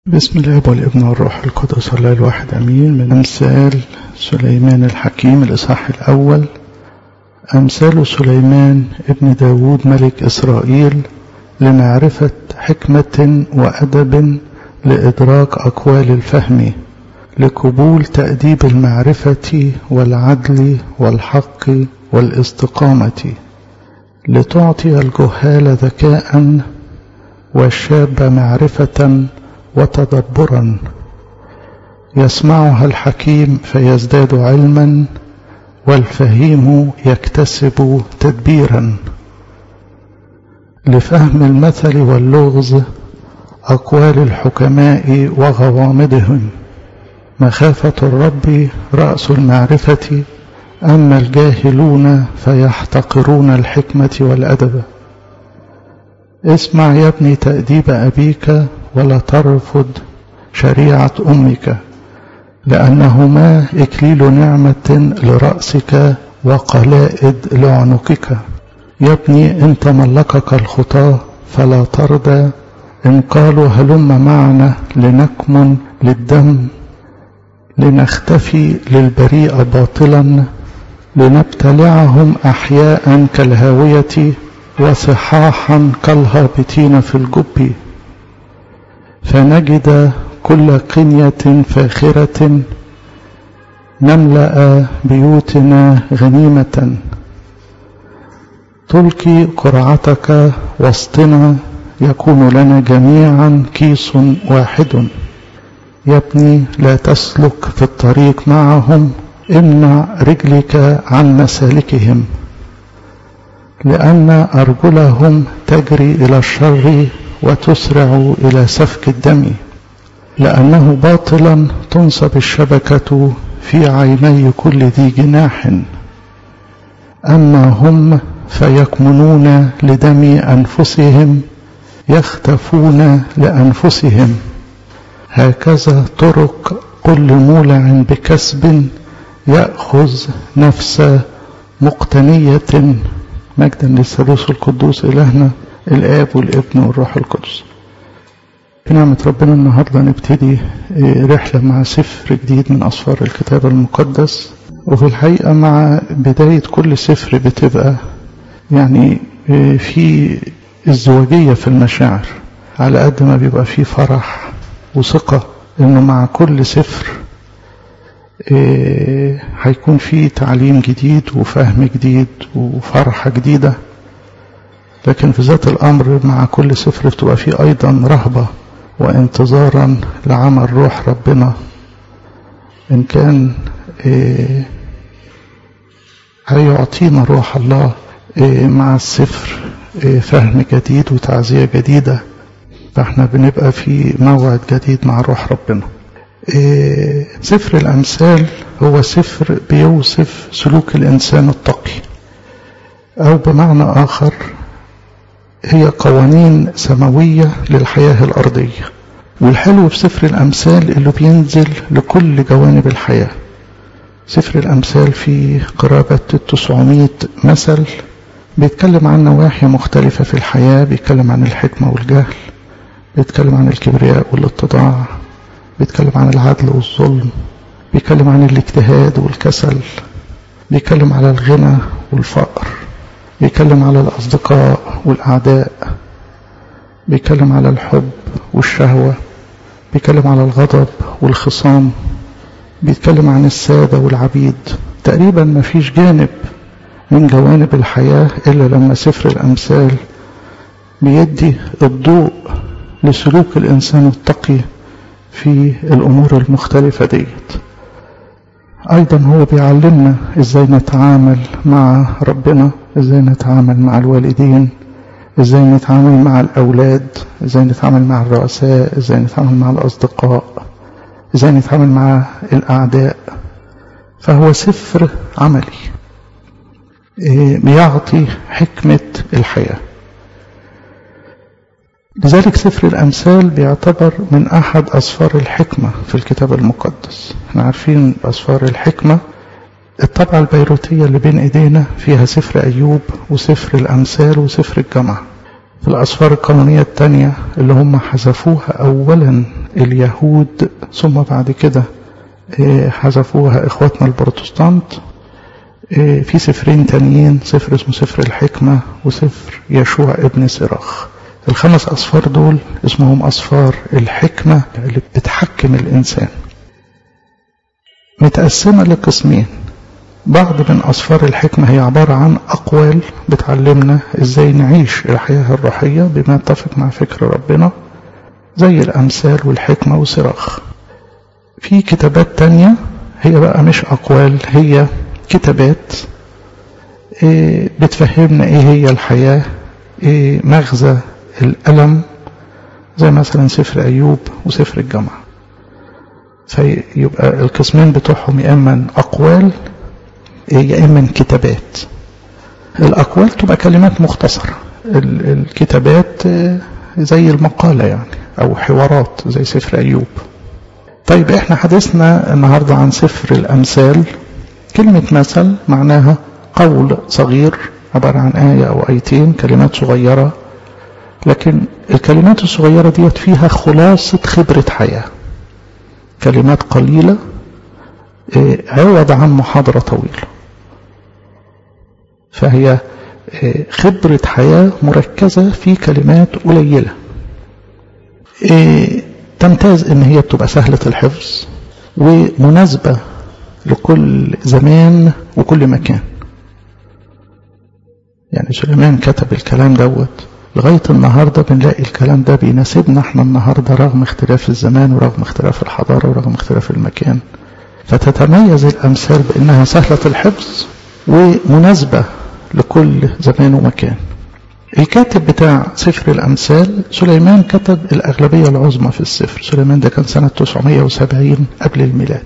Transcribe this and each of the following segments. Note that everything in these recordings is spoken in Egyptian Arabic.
بسم الله والابن والروح القدس الله الواحد امين من امثال سليمان الحكيم الاصحاح الاول امثال سليمان ابن داود ملك اسرائيل لمعرفة حكمة وادب لادراك اقوال الفهم لقبول تأديب المعرفة والعدل والحق والاستقامة لتعطي الجهال ذكاء والشاب معرفة وتدبرا يسمعها الحكيم فيزداد علما والفهيم يكتسب تدبيرا لفهم المثل واللغز أقوال الحكماء وغوامضهم مخافة الرب رأس المعرفة أما الجاهلون فيحتقرون الحكمة والأدب اسمع يا ابني تأديب أبيك ولا ترفض شريعة أمك لأنهما إكليل نعمة لرأسك وقلائد لعنقك يا ابني إن تملكك الخطاة فلا ترضى إن قالوا هلم معنا لنكمن للدم لنختفي للبريء باطلا لنبتلعهم أحياء كالهاوية وصحاحا كالهابطين في الجب فنجد كل قنية فاخرة نملأ بيوتنا غنيمة تلقي قرعتك وسطنا يكون لنا جميعا كيس واحد يا ابني لا تسلك في الطريق معهم امنع رجلك عن مسالكهم لأن أرجلهم تجري إلى الشر وتسرع إلى سفك الدم لأنه باطلا تنصب الشبكة في عيني كل ذي جناح أما هم فيكمنون لدم أنفسهم يختفون لأنفسهم هكذا طرق كل مولع بكسب يأخذ نفس مقتنية مجدا للثالوث القدوس إلهنا الآب والابن والروح القدس بنعمة ربنا النهاردة نبتدي رحلة مع سفر جديد من أسفار الكتاب المقدس وفي الحقيقة مع بداية كل سفر بتبقى يعني في ازدواجية في المشاعر على قد ما بيبقى في فرح وثقة انه مع كل سفر هيكون في تعليم جديد وفهم جديد وفرحة جديدة لكن في ذات الأمر مع كل سفر بتبقى فيه أيضا رهبة وانتظارا لعمل روح ربنا إن كان هيعطينا روح الله مع السفر فهم جديد وتعزية جديدة فاحنا بنبقى في موعد جديد مع روح ربنا سفر الأمثال هو سفر بيوصف سلوك الإنسان التقي أو بمعنى آخر هي قوانين سماوية للحياة الأرضية والحلو في سفر الأمثال اللي بينزل لكل جوانب الحياة سفر الأمثال فيه قرابة التسعمائة مثل بيتكلم عن نواحي مختلفة في الحياة بيتكلم عن الحكمة والجهل بيتكلم عن الكبرياء والاتضاع بيتكلم عن العدل والظلم بيتكلم عن الاجتهاد والكسل بيتكلم على الغنى والفقر بيتكلم على الأصدقاء والأعداء بيتكلم على الحب والشهوة بيتكلم على الغضب والخصام بيتكلم عن السادة والعبيد تقريبا ما فيش جانب من جوانب الحياة إلا لما سفر الأمثال بيدي الضوء لسلوك الإنسان التقي في الأمور المختلفة ديت أيضا هو بيعلمنا إزاي نتعامل مع ربنا إزاي نتعامل مع الوالدين إزاي نتعامل مع الأولاد إزاي نتعامل مع الرؤساء إزاي نتعامل مع الأصدقاء إزاي نتعامل مع الأعداء فهو سفر عملي بيعطي حكمة الحياة لذلك سفر الأمثال بيعتبر من أحد أسفار الحكمة في الكتاب المقدس احنا عارفين أسفار الحكمة الطبعة البيروتية اللي بين إيدينا فيها سفر أيوب وسفر الأمثال وسفر الجمعة في الأسفار القانونية التانية اللي هم حذفوها أولا اليهود ثم بعد كده حذفوها إخواتنا البروتستانت في سفرين تانيين سفر اسمه سفر الحكمة وسفر يشوع ابن سراخ الخمس أصفار دول اسمهم أصفار الحكمة اللي بتحكم الإنسان متقسمة لقسمين بعض من أصفار الحكمة هي عبارة عن أقوال بتعلمنا إزاي نعيش الحياة الروحية بما يتفق مع فكر ربنا زي الأمثال والحكمة وصراخ في كتابات تانية هي بقى مش أقوال هي كتابات إيه بتفهمنا إيه هي الحياة إيه مغزى الألم زي مثلا سفر أيوب وسفر الجامعة فيبقى القسمين بتوعهم يا إما أقوال يا إما كتابات الأقوال تبقى كلمات مختصرة الكتابات زي المقالة يعني أو حوارات زي سفر أيوب طيب احنا حدثنا النهاردة عن سفر الأمثال كلمة مثل معناها قول صغير عبارة عن آية أو آيتين كلمات صغيرة لكن الكلمات الصغيرة ديت فيها خلاصة خبرة حياة كلمات قليلة عوض عن محاضرة طويلة فهي خبرة حياة مركزة في كلمات قليلة تمتاز ان هي بتبقى سهلة الحفظ ومناسبة لكل زمان وكل مكان يعني سليمان كتب الكلام دوت لغاية النهاردة بنلاقي الكلام ده بيناسبنا احنا النهاردة رغم اختلاف الزمان ورغم اختلاف الحضارة ورغم اختلاف المكان فتتميز الأمثال بأنها سهلة الحفظ ومناسبة لكل زمان ومكان الكاتب بتاع سفر الأمثال سليمان كتب الأغلبية العظمى في السفر سليمان ده كان سنة 970 قبل الميلاد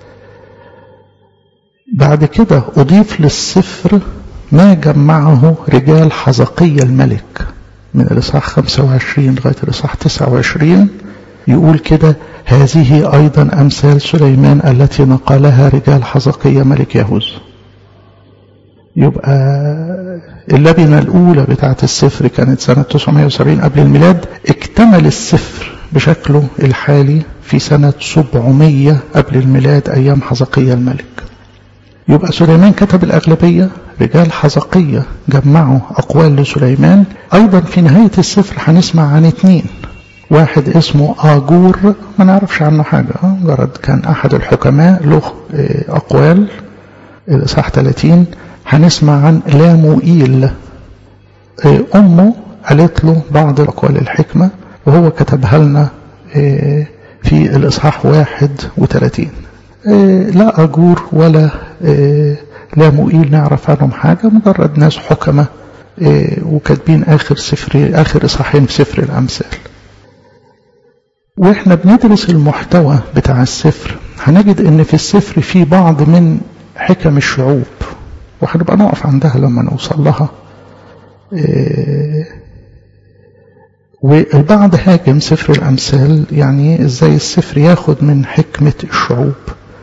بعد كده أضيف للسفر ما جمعه رجال حزقية الملك من الإصحاح 25 لغاية الإصحاح 29 يقول كده هذه أيضا أمثال سليمان التي نقلها رجال حزقية ملك يهوذا يبقى اللبنة الأولى بتاعة السفر كانت سنة 970 قبل الميلاد اكتمل السفر بشكله الحالي في سنة 700 قبل الميلاد أيام حزقية الملك يبقى سليمان كتب الأغلبية رجال حزقية جمعوا أقوال لسليمان أيضا في نهاية السفر هنسمع عن اتنين واحد اسمه آجور ما نعرفش عنه حاجة مجرد كان أحد الحكماء له أقوال الإصحاح 30 هنسمع عن لاموئيل أمه قالت له بعض أقوال الحكمة وهو كتبها لنا في الإصحاح 31 لا أجور ولا لاموئيل نعرف عنهم حاجة مجرد ناس حكمة وكاتبين آخر سفر آخر إصحاحين في سفر الأمثال واحنا بندرس المحتوى بتاع السفر هنجد ان في السفر في بعض من حكم الشعوب وهنبقى نقف عندها لما نوصل لها إيه والبعض هاجم سفر الأمثال يعني ازاي السفر ياخد من حكمة الشعوب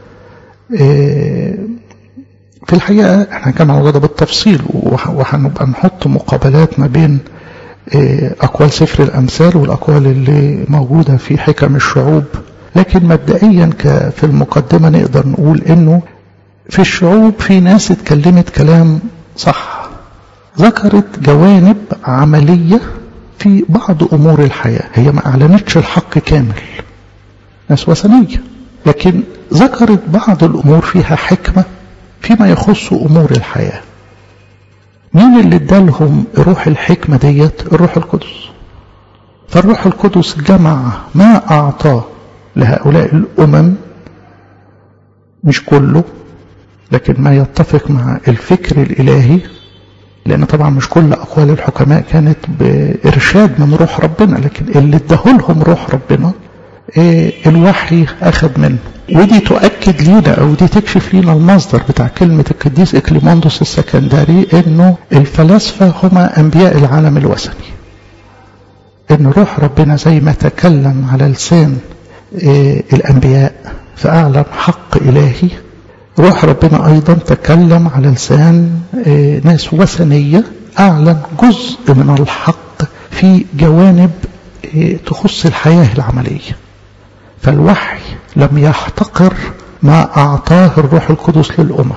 إيه في الحقيقة احنا كان على ده بالتفصيل وهنبقى نحط مقابلات ما بين إيه أقوال سفر الأمثال والأقوال اللي موجودة في حكم الشعوب لكن مبدئيا في المقدمة نقدر نقول انه في الشعوب في ناس اتكلمت كلام صح ذكرت جوانب عملية في بعض أمور الحياة هي ما أعلنتش الحق كامل ناس وثنية لكن ذكرت بعض الأمور فيها حكمة فيما يخص أمور الحياة مين اللي ادالهم روح الحكمة ديت الروح القدس فالروح القدس جمع ما أعطاه لهؤلاء الأمم مش كله لكن ما يتفق مع الفكر الإلهي لأن طبعا مش كل أقوال الحكماء كانت بإرشاد من روح ربنا لكن اللي اداهولهم روح ربنا إيه الوحي أخذ منه ودي تؤكد لينا أو دي تكشف لينا المصدر بتاع كلمة القديس إكليموندوس السكندري إنه الفلاسفة هما أنبياء العالم الوثني إن روح ربنا زي ما تكلم على لسان إيه الأنبياء فأعلن حق إلهي روح ربنا أيضا تكلم على لسان إيه ناس وثنية أعلن جزء من الحق في جوانب إيه تخص الحياة العملية فالوحي لم يحتقر ما أعطاه الروح القدس للأمم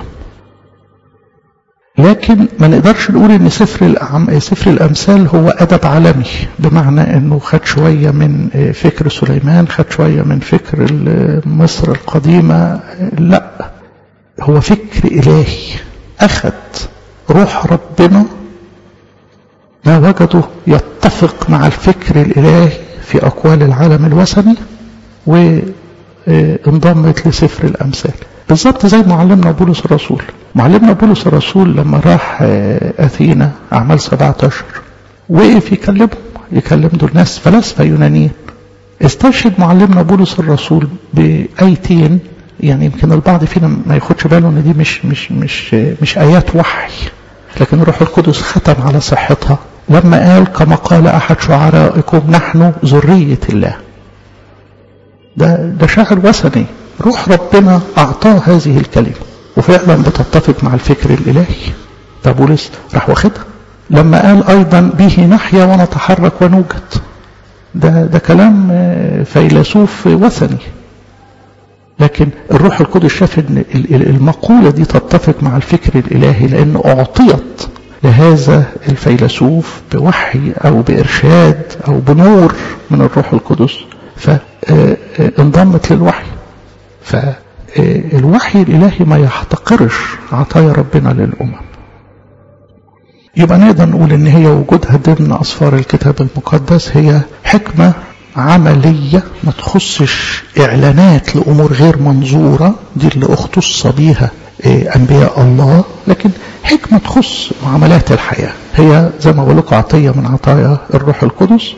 لكن ما نقدرش نقول ان سفر الأعم... سفر الامثال هو ادب عالمي بمعنى انه خد شويه من فكر سليمان خد شويه من فكر مصر القديمه لا هو فكر الهي اخذ روح ربنا ما وجده يتفق مع الفكر الالهي في اقوال العالم الوثني وانضمت لسفر الامثال بالظبط زي معلمنا بولس الرسول معلمنا بولس الرسول لما راح أثينا أعمال 17 وقف يكلمهم يكلم دول ناس فلاسفة يونانيين استشهد معلمنا بولس الرسول بآيتين يعني يمكن البعض فينا ما ياخدش باله ان دي مش مش مش مش ايات وحي لكن الروح القدس ختم على صحتها لما قال كما قال احد شعرائكم نحن ذريه الله ده ده شاعر وثني روح ربنا أعطاه هذه الكلمة وفعلا بتتفق مع الفكر الإلهي فبولس راح واخدها لما قال أيضا به نحيا ونتحرك ونوجد ده, ده كلام فيلسوف وثني لكن الروح القدس شاف ان المقولة دي تتفق مع الفكر الإلهي لأن أعطيت لهذا الفيلسوف بوحي أو بإرشاد أو بنور من الروح القدس فانضمت للوحي فالوحي الإلهي ما يحتقرش عطايا ربنا للأمم يبقى نقدر نقول ان هي وجودها ضمن أسفار الكتاب المقدس هي حكمة عملية ما تخصش إعلانات لأمور غير منظورة دي اللي اختص بيها أنبياء الله لكن حكمة تخص معاملات الحياة هي زي ما بقول لكم عطية من عطايا الروح القدس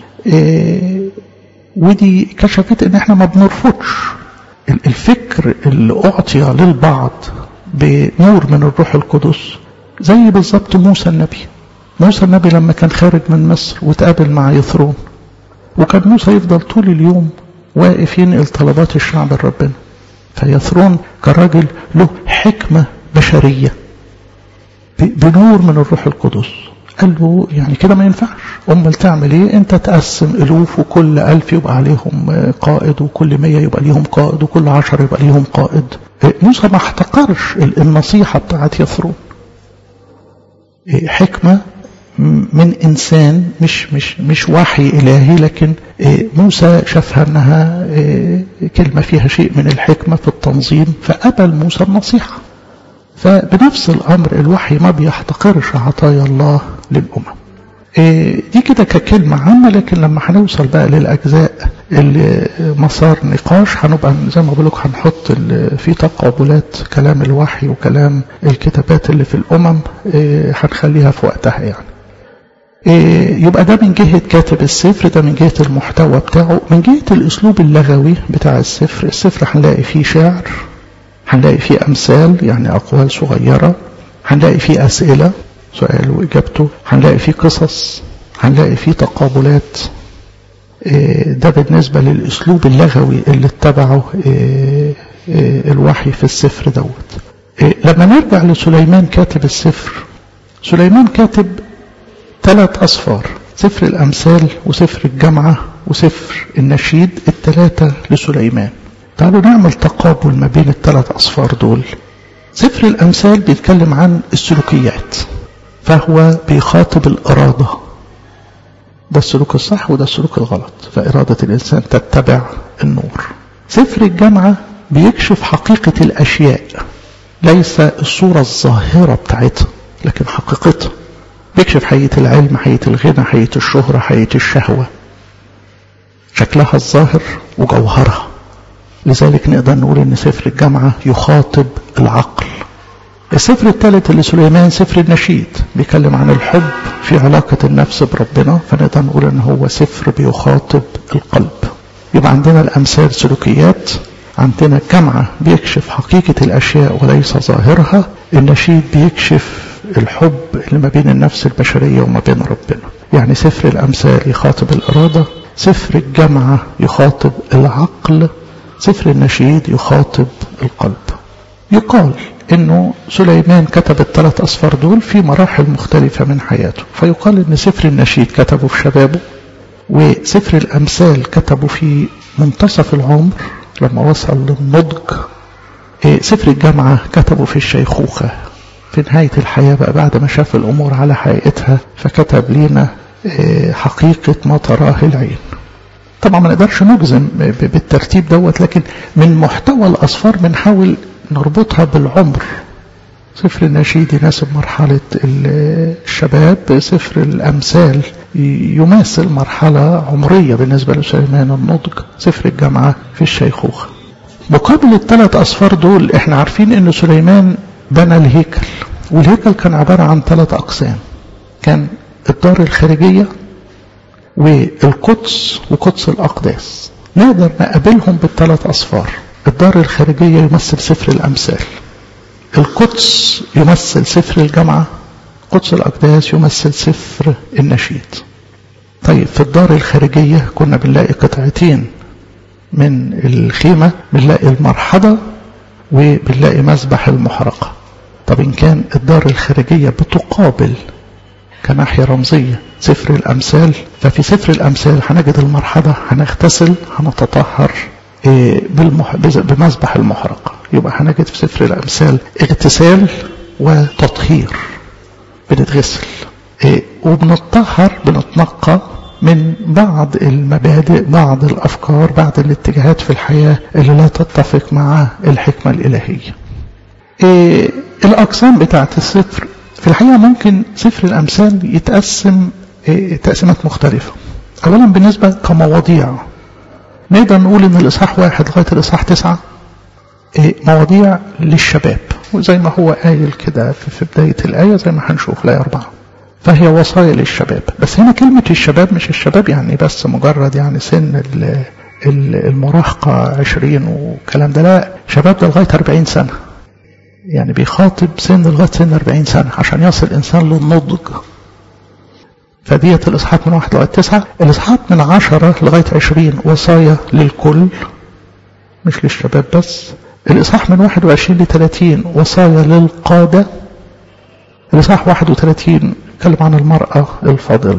ودي كشفت ان احنا ما بنرفضش الفكر اللي أعطي للبعض بنور من الروح القدس زي بالظبط موسى النبي موسى النبي لما كان خارج من مصر وتقابل مع يثرون وكان موسى يفضل طول اليوم واقف ينقل طلبات الشعب لربنا فيثرون كراجل له حكمة بشرية بنور من الروح القدس قال له يعني كده ما ينفعش امال تعمل ايه انت تقسم الوف وكل الف يبقى عليهم قائد وكل مية يبقى ليهم قائد وكل عشر يبقى ليهم قائد موسى ما احتقرش النصيحة بتاعت يثرون حكمة من انسان مش مش مش وحي الهي لكن موسى شافها انها كلمة فيها شيء من الحكمة في التنظيم فقبل موسى النصيحة فبنفس الأمر الوحي ما بيحتقرش عطايا الله للأمم دي كده ككلمة عامة لكن لما هنوصل بقى للأجزاء اللي مسار نقاش هنبقى زي ما بقول لكم هنحط في تقابلات كلام الوحي وكلام الكتابات اللي في الأمم هنخليها في وقتها يعني يبقى ده من جهة كاتب السفر ده من جهة المحتوى بتاعه من جهة الأسلوب اللغوي بتاع السفر السفر هنلاقي فيه شعر هنلاقي فيه أمثال يعني أقوال صغيرة هنلاقي فيه أسئلة سؤال وإجابته هنلاقي فيه قصص هنلاقي فيه تقابلات ده بالنسبة للأسلوب اللغوي اللي اتبعه الوحي في السفر دوت لما نرجع لسليمان كاتب السفر سليمان كاتب ثلاث أصفار سفر الأمثال وسفر الجامعة وسفر النشيد الثلاثة لسليمان تعالوا نعمل تقابل ما بين الثلاث أصفار دول سفر الأمثال بيتكلم عن السلوكيات فهو بيخاطب الإرادة ده السلوك الصح وده السلوك الغلط فإرادة الإنسان تتبع النور سفر الجامعة بيكشف حقيقة الأشياء ليس الصورة الظاهرة بتاعتها لكن حقيقتها بيكشف حقيقة العلم حقيقة الغنى حقيقة الشهرة حقيقة الشهوة شكلها الظاهر وجوهرها لذلك نقدر نقول ان سفر الجامعة يخاطب العقل السفر الثالث اللي سليمان سفر النشيد بيتكلم عن الحب في علاقة النفس بربنا فنقدر نقول ان هو سفر بيخاطب القلب يبقى عندنا الامثال سلوكيات عندنا الجامعة بيكشف حقيقة الاشياء وليس ظاهرها النشيد بيكشف الحب اللي ما بين النفس البشرية وما بين ربنا يعني سفر الامثال يخاطب الارادة سفر الجامعة يخاطب العقل سفر النشيد يخاطب القلب يقال انه سليمان كتب الثلاث اصفار دول في مراحل مختلفة من حياته فيقال ان سفر النشيد كتبه في شبابه وسفر الامثال كتبه في منتصف العمر لما وصل للنضج سفر الجامعة كتبه في الشيخوخة في نهاية الحياة بقى بعد ما شاف الأمور على حقيقتها فكتب لنا حقيقة ما تراه العين طبعا ما نقدرش نجزم بالترتيب دوت لكن من محتوى الأصفار بنحاول نربطها بالعمر سفر النشيد يناسب مرحلة الشباب سفر الأمثال يماثل مرحلة عمرية بالنسبة لسليمان النضج سفر الجامعة في الشيخوخة مقابل الثلاث أصفار دول احنا عارفين ان سليمان بنى الهيكل والهيكل كان عبارة عن ثلاث أقسام كان الدار الخارجية والقدس وقدس الأقداس نقدر نقابلهم بالثلاث أصفار الدار الخارجية يمثل سفر الأمثال القدس يمثل سفر الجامعة قدس الأقداس يمثل سفر النشيد طيب في الدار الخارجية كنا بنلاقي قطعتين من الخيمة بنلاقي المرحضة وبنلاقي مذبح المحرقة طب إن كان الدار الخارجية بتقابل كناحية رمزية سفر الأمثال ففي سفر الأمثال هنجد المرحضة هنغتسل هنتطهر بالمح... بمذبح المحرقة يبقى هنجد في سفر الأمثال اغتسال وتطهير بنتغسل وبنتطهر بنتنقى من بعض المبادئ بعض الأفكار بعض الاتجاهات في الحياة اللي لا تتفق مع الحكمة الإلهية إيه الأقسام بتاعت السفر في الحقيقة ممكن سفر الأمثال يتقسم إيه تقسيمات مختلفة أولا بالنسبة كمواضيع نقدر نقول إن الإصحاح واحد لغاية الإصحاح تسعة إيه مواضيع للشباب وزي ما هو قايل كده في بداية الآية زي ما هنشوف الآية أربعة فهي وصايا للشباب بس هنا كلمة الشباب مش الشباب يعني بس مجرد يعني سن المراهقة عشرين والكلام ده لا شباب ده لغاية أربعين سنة يعني بيخاطب سن لغاية سن أربعين سنة عشان يصل الإنسان للنضج فديت الإصحاحات من واحد لغاية تسعة الإصحاحات من عشرة لغاية عشرين وصايا للكل مش للشباب بس الإصحاح من واحد وعشرين لثلاثين وصايا للقادة الإصحاح واحد وثلاثين يتكلم عن المرأة الفاضلة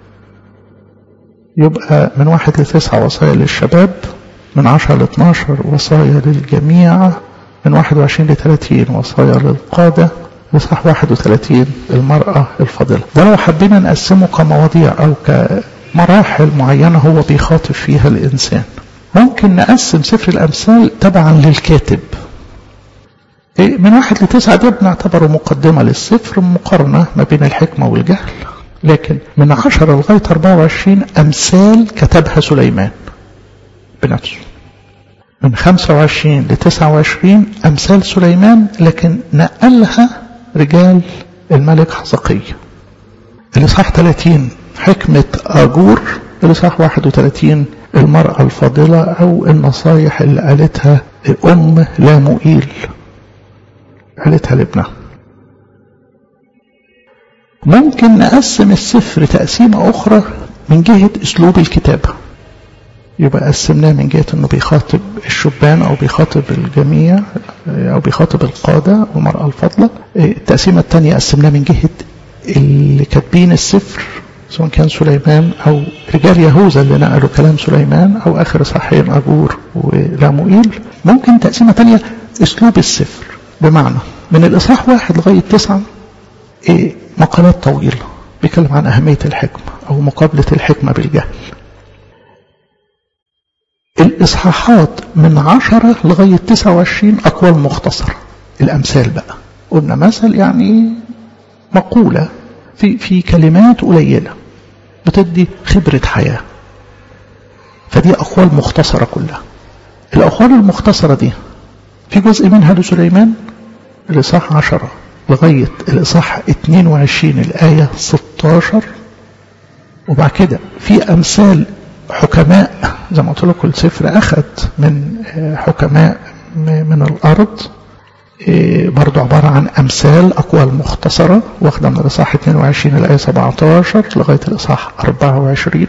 يبقى من واحد لتسعة وصايا للشباب من عشرة لاثناشر وصايا للجميع من واحد وعشرين لثلاثين وصايا للقادة وصح واحد وثلاثين المرأة الفاضلة ده لو حبينا نقسمه كمواضيع أو كمراحل معينة هو بيخاطب فيها الإنسان ممكن نقسم سفر الأمثال تبعا للكاتب من واحد لتسعة ده بنعتبره مقدمة للسفر مقارنة ما بين الحكمة والجهل لكن من عشرة لغاية 24 أمثال كتبها سليمان بنفسه من 25 ل 29 أمثال سليمان لكن نقلها رجال الملك حزقية الإصحاح 30 حكمة آجور الإصحاح 31 المرأة الفاضلة أو النصايح اللي قالتها أم لاموئيل قالتها لابنها ممكن نقسم السفر تقسيمة أخرى من جهة أسلوب الكتابة يبقى قسمناه من جهة أنه بيخاطب الشبان أو بيخاطب الجميع أو بيخاطب القادة والمرأة الفاضلة التقسيمة الثانية قسمناه من جهة اللي كاتبين السفر سواء كان سليمان أو رجال يهوذا اللي نقلوا كلام سليمان أو آخر صحيح أجور ولاموئيل ممكن تقسيمة ثانية أسلوب السفر بمعنى من الإصحاح واحد لغاية تسعة إيه مقالات طويلة بيتكلم عن أهمية الحكمة أو مقابلة الحكمة بالجهل الإصحاحات من عشرة لغاية تسعة وعشرين أقوال مختصرة الأمثال بقى قلنا مثل يعني مقولة في, في كلمات قليلة بتدي خبرة حياة فدي أقوال مختصرة كلها الأقوال المختصرة دي في جزء منها لسليمان الإصحاح عشرة لغاية الإصحاح 22 الآية 16 وبعد كده في أمثال حكماء زي ما قلت لكم السفر أخذ من حكماء من الأرض برضو عبارة عن أمثال أقوال مختصرة واخدة من الإصحاح 22 الآية 17 لغاية الإصحاح 24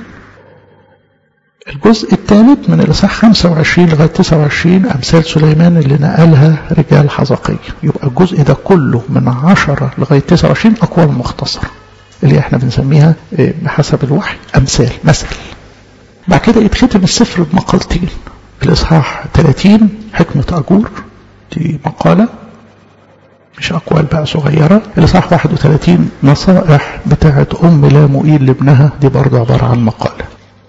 الجزء الثالث من الإصحاح 25 لغاية 29 أمثال سليمان اللي نقلها رجال حزقية يبقى الجزء ده كله من 10 لغاية 29 أقوال مختصرة اللي احنا بنسميها بحسب الوحي أمثال مثل بعد كده يتختم السفر بمقالتين الإصحاح 30 حكمة أجور دي مقالة مش أقوال بقى صغيرة الإصحاح 31 نصائح بتاعة أم لا مؤيل لابنها دي برضه عبارة عن مقالة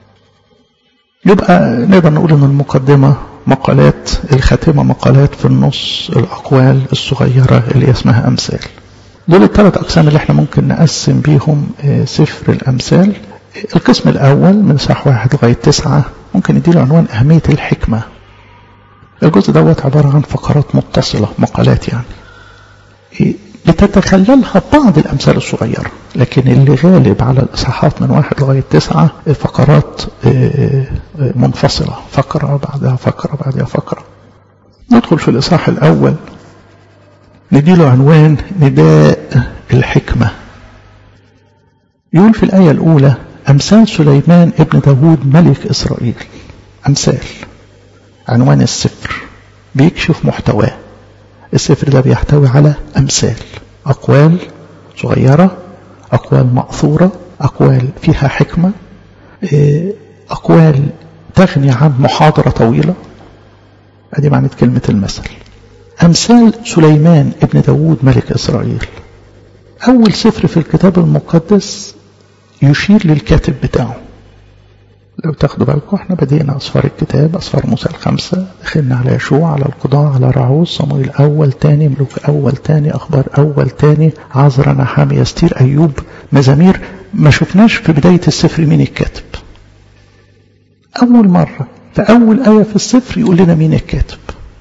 يبقى نقدر نقول إن المقدمة مقالات الخاتمة مقالات في النص الأقوال الصغيرة اللي اسمها أمثال دول الثلاث أقسام اللي احنا ممكن نقسم بيهم سفر الأمثال القسم الأول من صح واحد لغاية تسعة ممكن نديله عنوان أهمية الحكمة الجزء دوت عبارة عن فقرات متصلة مقالات يعني بتتخللها بعض الأمثال الصغيرة لكن اللي غالب على الإصحاحات من واحد لغاية تسعة فقرات منفصلة فقرة بعدها فقرة بعدها فقرة ندخل في الإصحاح الأول نديله عنوان نداء الحكمة يقول في الآية الأولى أمثال سليمان ابن داود ملك إسرائيل أمثال عنوان السفر بيكشف محتواه السفر ده بيحتوي على أمثال أقوال صغيرة أقوال مأثورة أقوال فيها حكمة أقوال تغني عن محاضرة طويلة هذه معنى كلمة المثل أمثال سليمان ابن داود ملك إسرائيل أول سفر في الكتاب المقدس يشير للكاتب بتاعه لو تاخدوا بالكم احنا بدينا أصفار الكتاب أصفار موسى الخمسة دخلنا على يشوع على القضاء على رعوز صمويل أول تاني ملوك أول تاني أخبار أول تاني عذرا نحامي يستير أيوب مزامير ما شفناش في بداية السفر مين الكاتب أول مرة في أول آية في السفر يقول لنا مين الكاتب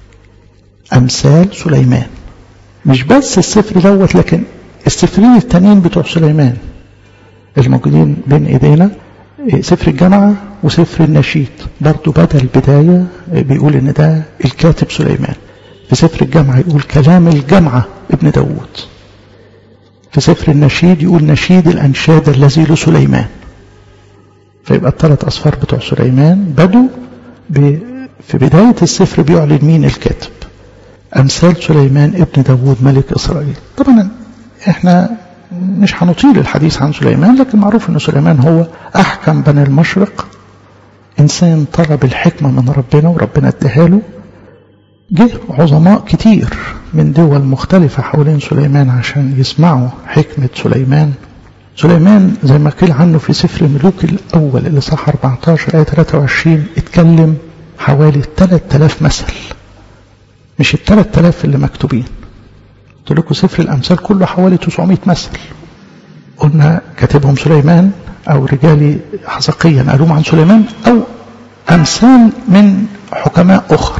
أمثال سليمان مش بس السفر دوت لكن السفرين التانيين بتوع سليمان الموجودين بين ايدينا سفر الجامعة وسفر النشيد برضو بدأ البداية بيقول ان ده الكاتب سليمان في سفر الجامعة يقول كلام الجامعة ابن داود في سفر النشيد يقول نشيد الأنشاد الذي لسليمان فيبقى الثلاث أصفار بتوع سليمان بدوا في بداية السفر بيعلن مين الكاتب أمثال سليمان ابن داود ملك إسرائيل طبعا احنا مش هنطيل الحديث عن سليمان لكن معروف ان سليمان هو احكم بني المشرق انسان طلب الحكمه من ربنا وربنا اداها له جه عظماء كتير من دول مختلفه حوالين سليمان عشان يسمعوا حكمه سليمان سليمان زي ما قيل عنه في سفر ملوك الاول اللي صح 14 ايه 23 اتكلم حوالي 3000 مثل مش ال 3000 اللي مكتوبين قلت لكم سفر الأمثال كله حوالي 900 مثل قلنا كاتبهم سليمان أو رجالي حزقيا قالوهم عن سليمان أو أمثال من حكماء أخر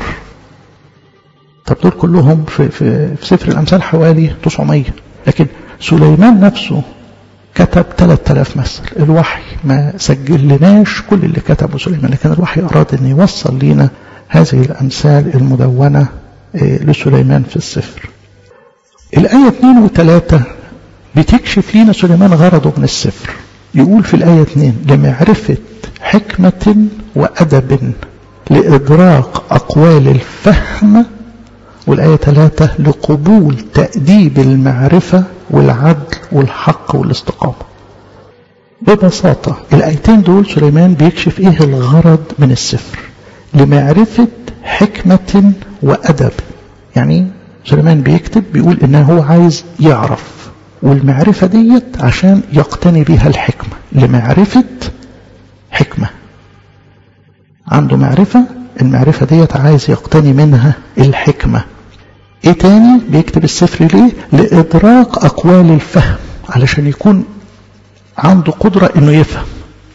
طب دول كلهم في, في, في سفر الأمثال حوالي 900 لكن سليمان نفسه كتب 3000 مثل الوحي ما سجل لناش كل اللي كتبه سليمان لكن الوحي أراد أن يوصل لنا هذه الأمثال المدونة لسليمان في السفر الآية 2 و3 بتكشف لنا سليمان غرضه من السفر يقول في الآية 2 لمعرفة حكمة وأدب لإدراك أقوال الفهم والآية 3 لقبول تأديب المعرفة والعدل والحق والاستقامة ببساطة الآيتين دول سليمان بيكشف إيه الغرض من السفر لمعرفة حكمة وأدب يعني سليمان بيكتب بيقول إن هو عايز يعرف والمعرفة ديت عشان يقتني بها الحكمة لمعرفة حكمة عنده معرفة المعرفة ديت عايز يقتني منها الحكمة ايه تاني بيكتب السفر ليه لإدراك أقوال الفهم علشان يكون عنده قدرة انه يفهم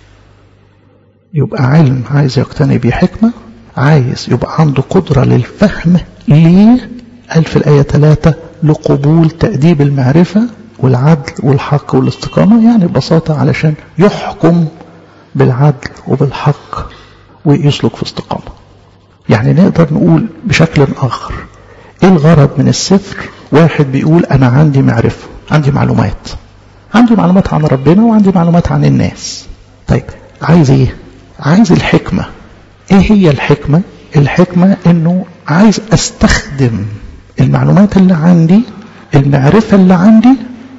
يبقى علم عايز يقتني بيه حكمة عايز يبقى عنده قدرة للفهم ليه قال في الآية 3 لقبول تأديب المعرفة والعدل والحق والاستقامة يعني ببساطة علشان يحكم بالعدل وبالحق ويسلك في استقامة يعني نقدر نقول بشكل آخر ايه الغرض من السفر واحد بيقول انا عندي معرفة عندي معلومات عندي معلومات عن ربنا وعندي معلومات عن الناس طيب عايز ايه عايز الحكمة ايه هي الحكمة الحكمة انه عايز استخدم المعلومات اللي عندي المعرفة اللي عندي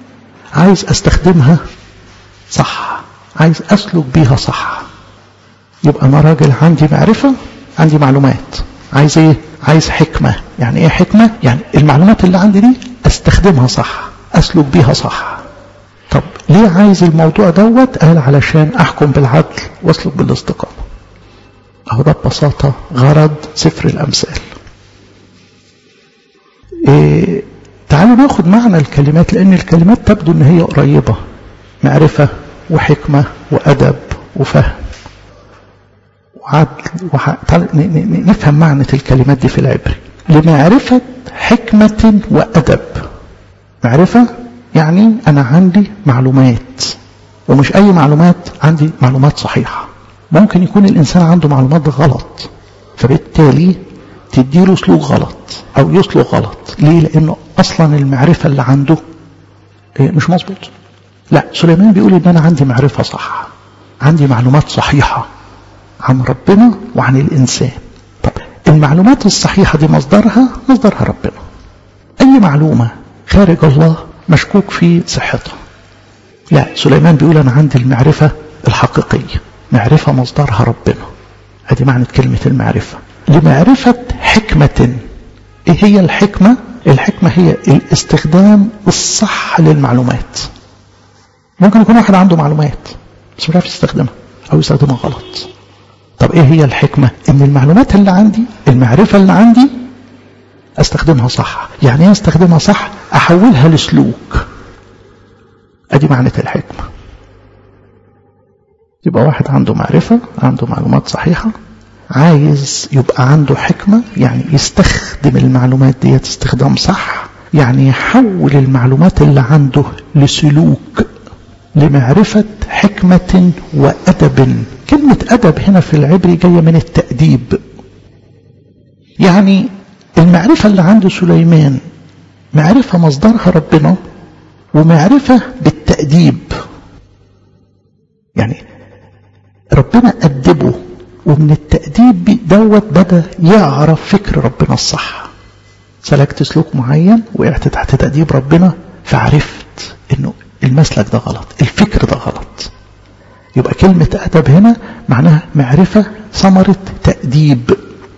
عايز استخدمها صح عايز اسلك بيها صح يبقى انا راجل عندي معرفة عندي معلومات عايز ايه عايز حكمة يعني ايه حكمة يعني المعلومات اللي عندي دي استخدمها صح اسلك بيها صح طب ليه عايز الموضوع دوت قال علشان احكم بالعدل واسلك بالاستقامة اهو ده ببساطة غرض سفر الامثال إيه تعالوا ناخد معنى الكلمات لان الكلمات تبدو ان هي قريبة معرفة وحكمة وادب وفهم وعدل وح... نفهم معنى الكلمات دي في العبري لمعرفة حكمة وأدب معرفة يعني أنا عندي معلومات ومش أي معلومات عندي معلومات صحيحة ممكن يكون الإنسان عنده معلومات غلط فبالتالي تديله سلوك غلط أو يسلك غلط ليه لأنه أصلا المعرفة اللي عنده مش مظبوط لا سليمان بيقول إن أنا عندي معرفة صح عندي معلومات صحيحة عن ربنا وعن الإنسان طب المعلومات الصحيحة دي مصدرها مصدرها ربنا أي معلومة خارج الله مشكوك في صحتها لا سليمان بيقول أنا عندي المعرفة الحقيقية معرفة مصدرها ربنا هذه معنى كلمة المعرفة لمعرفة حكمة ايه هي الحكمة الحكمة هي الاستخدام الصح للمعلومات ممكن يكون واحد عنده معلومات بس مش عارف يستخدمها او يستخدمها غلط طب ايه هي الحكمة ان المعلومات اللي عندي المعرفة اللي عندي استخدمها صح يعني ايه استخدمها صح احولها لسلوك ادي معنى الحكمة يبقى واحد عنده معرفة عنده معلومات صحيحة عايز يبقى عنده حكمة يعني يستخدم المعلومات دي استخدام صح يعني يحول المعلومات اللي عنده لسلوك لمعرفة حكمة وأدب كلمة أدب هنا في العبري جاية من التأديب يعني المعرفة اللي عند سليمان معرفة مصدرها ربنا ومعرفة بالتأديب يعني ربنا أدبه ومن التأديب دوت بدأ يعرف فكر ربنا الصح سلكت سلوك معين وقعت تحت تأديب ربنا فعرفت انه المسلك ده غلط الفكر ده غلط يبقى كلمة أدب هنا معناها معرفة ثمرة تأديب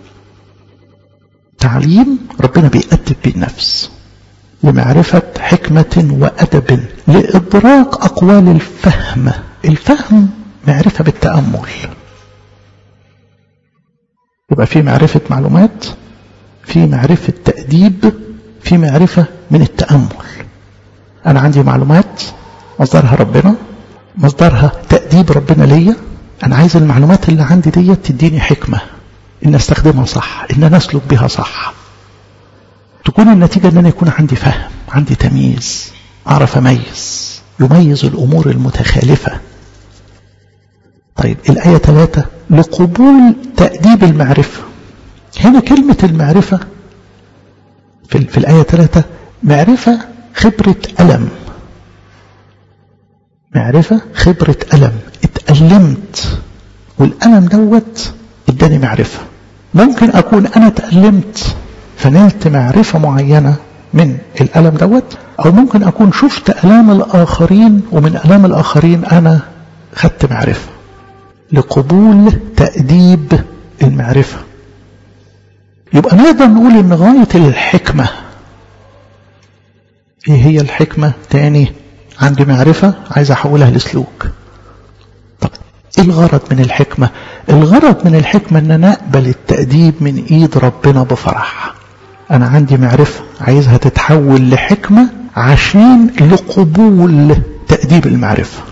تعليم ربنا بيأدب بالنفس لمعرفة حكمة وأدب لإدراك أقوال الفهم الفهم معرفة بالتأمل يبقى في معرفة معلومات في معرفة تأديب في معرفة من التأمل أنا عندي معلومات مصدرها ربنا مصدرها تأديب ربنا ليا أنا عايز المعلومات اللي عندي دي تديني حكمة إن أستخدمها صح إن أنا أسلك بها صح تكون النتيجة إن أنا يكون عندي فهم عندي تمييز أعرف أميز يميز الأمور المتخالفة طيب الآية ثلاثة لقبول تأديب المعرفة هنا كلمة المعرفة في, في الآية ثلاثة معرفة خبرة ألم معرفة خبرة ألم اتألمت والألم دوت اداني معرفة ممكن أكون أنا تألمت فنلت معرفة معينة من الألم دوت أو ممكن أكون شفت ألام الآخرين ومن ألام الآخرين أنا خدت معرفة لقبول تأديب المعرفة يبقى نقدر نقول ان غاية الحكمة ايه هي الحكمة تاني عندي معرفة عايز احولها لسلوك طب ايه الغرض من الحكمة الغرض من الحكمة ان انا اقبل التأديب من ايد ربنا بفرح انا عندي معرفة عايزها تتحول لحكمة عشان لقبول تأديب المعرفة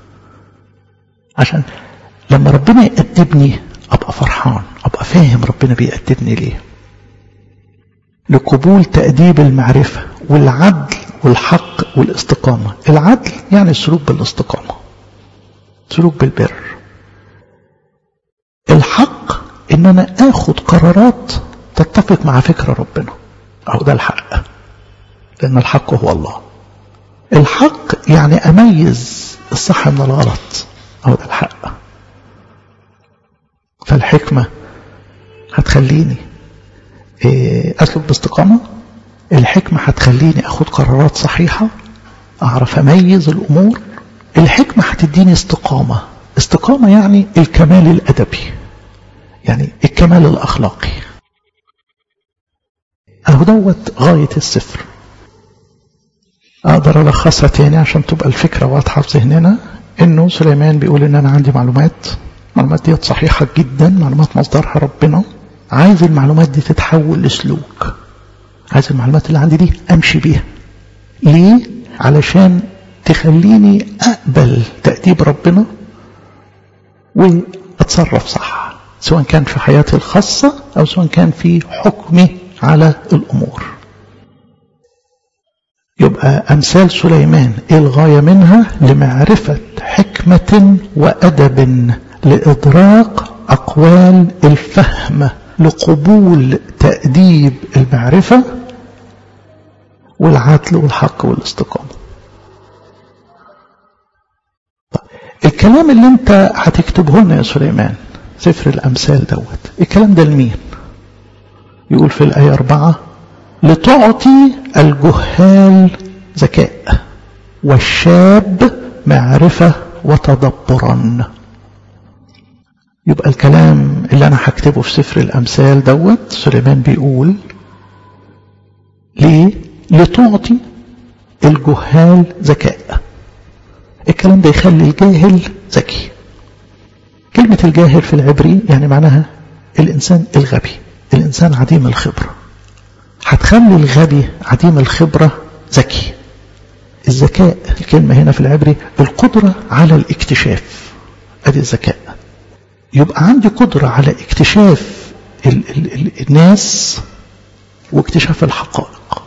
عشان لما ربنا يأدبني أبقى فرحان أبقى فاهم ربنا بيأدبني ليه لقبول تأديب المعرفة والعدل والحق والاستقامة العدل يعني السلوك بالاستقامة سلوك بالبر الحق ان انا اخد قرارات تتفق مع فكر ربنا اهو ده الحق لان الحق هو الله الحق يعني اميز الصح من الغلط اهو ده الحق فالحكمة هتخليني أسلك باستقامة الحكمة هتخليني أخد قرارات صحيحة أعرف أميز الأمور الحكمة هتديني استقامة استقامة يعني الكمال الأدبي يعني الكمال الأخلاقي أهو دوت غاية السفر أقدر ألخصها تاني عشان تبقى الفكرة واضحة في ذهننا إنه سليمان بيقول إن أنا عندي معلومات المعلومات ديت صحيحة جدا معلومات مصدرها ربنا عايز المعلومات دي تتحول لسلوك عايز المعلومات اللي عندي دي أمشي بيها ليه؟ علشان تخليني أقبل تأديب ربنا وأتصرف صح سواء كان في حياتي الخاصة أو سواء كان في حكمي على الأمور يبقى أمثال سليمان إيه الغاية منها لمعرفة حكمة وأدب لإدراك أقوال الفهم لقبول تأديب المعرفة والعدل والحق والاستقامة الكلام اللي انت هتكتبه لنا يا سليمان سفر الأمثال دوت الكلام ده لمين يقول في الآية أربعة لتعطي الجهال ذكاء والشاب معرفة وتدبرا يبقى الكلام اللي أنا هكتبه في سفر الأمثال دوت سليمان بيقول ليه لتعطي الجهال ذكاء الكلام ده يخلي الجاهل ذكي كلمة الجاهل في العبري يعني معناها الإنسان الغبي الإنسان عديم الخبرة هتخلي الغبي عديم الخبرة ذكي الذكاء الكلمة هنا في العبري القدرة على الاكتشاف ادي الذكاء يبقى عندي قدرة على اكتشاف ال ال ال الناس واكتشاف الحقائق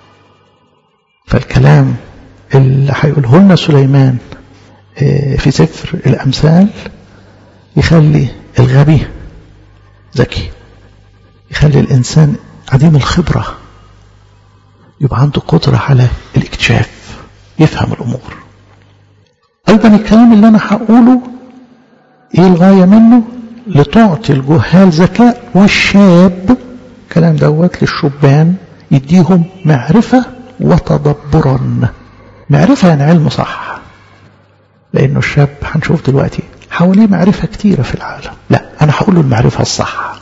فالكلام اللي هيقوله لنا سليمان في سفر الأمثال يخلي الغبي ذكي يخلي الإنسان عديم الخبرة يبقى عنده قدرة على الاكتشاف يفهم الأمور أيضا الكلام اللي أنا هقوله إيه الغاية منه لتعطي الجهال ذكاء والشاب كلام دوت للشبان يديهم معرفة وتدبرا معرفة يعني علم صح لأنه الشاب هنشوف دلوقتي حواليه معرفة كتيرة في العالم لا أنا هقول له المعرفة الصح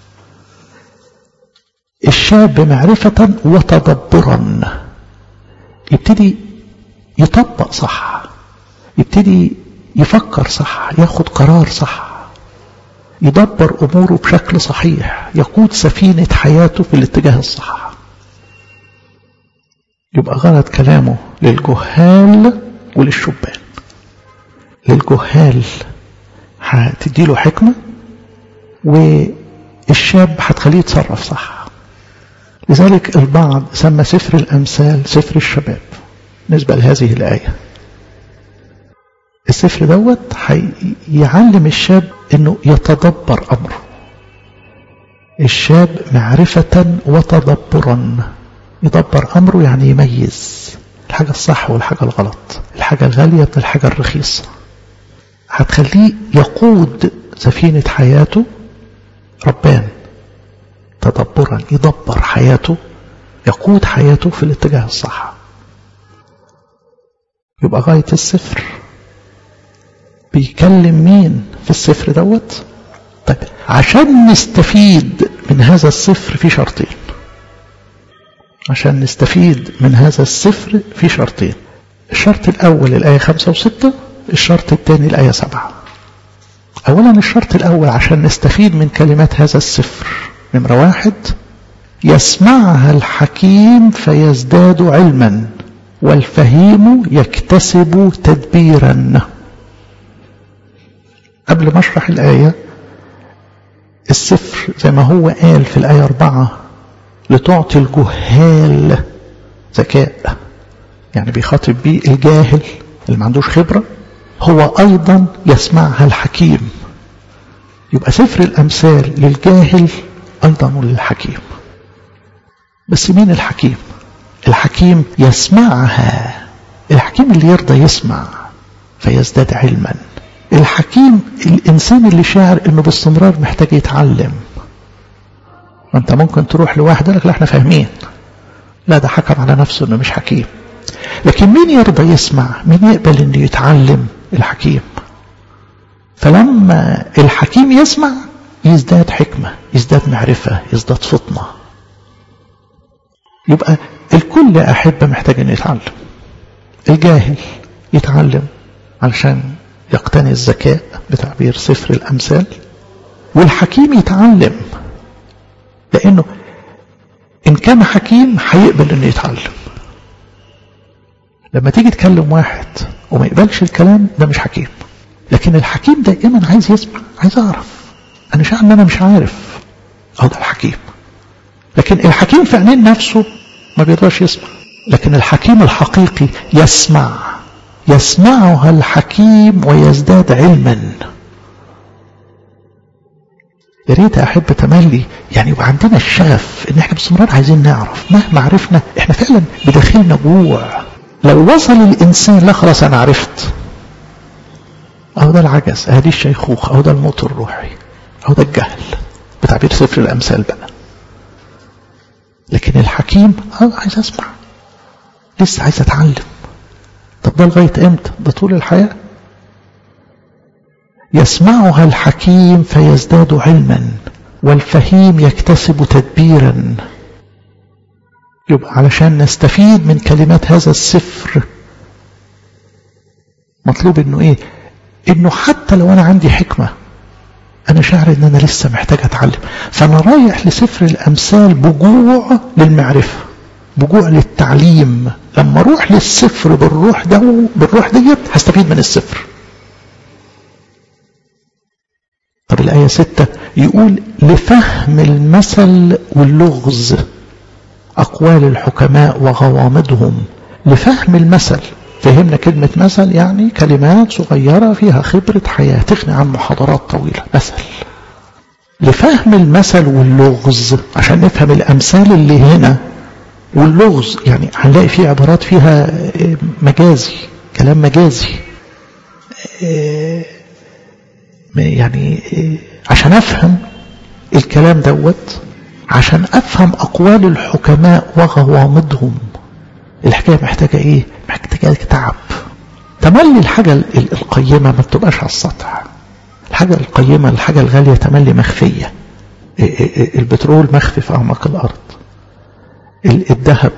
الشاب معرفة وتدبرا يبتدي يطبق صح يبتدي يفكر صح ياخد قرار صح يدبر أموره بشكل صحيح يقود سفينة حياته في الاتجاه الصح يبقى غلط كلامه للجهال وللشبان للجهال هتديله حكمة والشاب هتخليه يتصرف صح لذلك البعض سمى سفر الأمثال سفر الشباب بالنسبة لهذه الآية السفر دوت يعلم الشاب انه يتدبر امره الشاب معرفة وتدبرا يدبر امره يعني يميز الحاجة الصح والحاجة الغلط الحاجة الغالية من الحاجة الرخيصة هتخليه يقود سفينة حياته ربان تدبرا يدبر حياته يقود حياته في الاتجاه الصح يبقى غاية السفر بيكلم مين في السفر دوت طيب عشان نستفيد من هذا السفر في شرطين عشان نستفيد من هذا السفر في شرطين الشرط الأول الآية خمسة وستة الشرط الثاني الآية سبعة أولا الشرط الأول عشان نستفيد من كلمات هذا السفر نمرة واحد يسمعها الحكيم فيزداد علما والفهيم يكتسب تدبيرا قبل ما اشرح الآية السفر زي ما هو قال في الآية أربعة لتعطي الجهال ذكاء يعني بيخاطب بيه الجاهل اللي ما عندوش خبرة هو أيضا يسمعها الحكيم يبقى سفر الأمثال للجاهل أيضا للحكيم بس مين الحكيم الحكيم يسمعها الحكيم اللي يرضى يسمع فيزداد علما الحكيم الإنسان اللي شاعر إنه باستمرار محتاج يتعلم وانت ممكن تروح لواحد لك لا احنا فاهمين لا ده حكم على نفسه انه مش حكيم لكن مين يرضى يسمع مين يقبل انه يتعلم الحكيم فلما الحكيم يسمع يزداد حكمة يزداد معرفة يزداد فطنة يبقى الكل أحبة محتاج أن يتعلم الجاهل يتعلم علشان يقتني الذكاء بتعبير سفر الأمثال والحكيم يتعلم لأنه إن كان حكيم هيقبل إنه يتعلم لما تيجي تكلم واحد وما يقبلش الكلام ده مش حكيم لكن الحكيم دائما عايز يسمع عايز أعرف أنا شاعر إن أنا مش عارف أهو ده الحكيم لكن الحكيم في عينين نفسه ما بيقدرش يسمع لكن الحكيم الحقيقي يسمع يسمعها الحكيم ويزداد علما يا ريت احب تملي يعني يبقى عندنا الشغف ان احنا باستمرار عايزين نعرف مهما عرفنا احنا فعلا بداخلنا جوع لو وصل الانسان لا خلاص انا عرفت اهو ده العجز اهو دي الشيخوخه اهو ده الموت الروحي اهو ده الجهل بتعبير سفر الامثال بقى لكن الحكيم اه عايز اسمع لسه عايز اتعلم طب ده لغايه امتى ده طول الحياه يسمعها الحكيم فيزداد علما والفهيم يكتسب تدبيرا يبقى علشان نستفيد من كلمات هذا السفر مطلوب انه ايه انه حتى لو انا عندي حكمه انا شاعر ان انا لسه محتاج اتعلم فانا رايح لسفر الامثال بجوع للمعرفه بجوع للتعليم لما اروح للسفر بالروح ده بالروح ديت هستفيد من السفر طب الآية ستة يقول لفهم المثل واللغز أقوال الحكماء وغوامضهم لفهم المثل فهمنا كلمة مثل يعني كلمات صغيرة فيها خبرة حياة تغني عن محاضرات طويلة مثل لفهم المثل واللغز عشان نفهم الأمثال اللي هنا واللغز يعني هنلاقي فيه عبارات فيها مجازي كلام مجازي يعني عشان أفهم الكلام دوت عشان أفهم أقوال الحكماء وغوامضهم الحكاية محتاجة إيه؟ محتاجة تعب تملي الحاجة القيمة ما بتبقاش على السطح الحاجة القيمة الحاجة الغالية تملي مخفية البترول مخفي في أعماق الأرض الذهب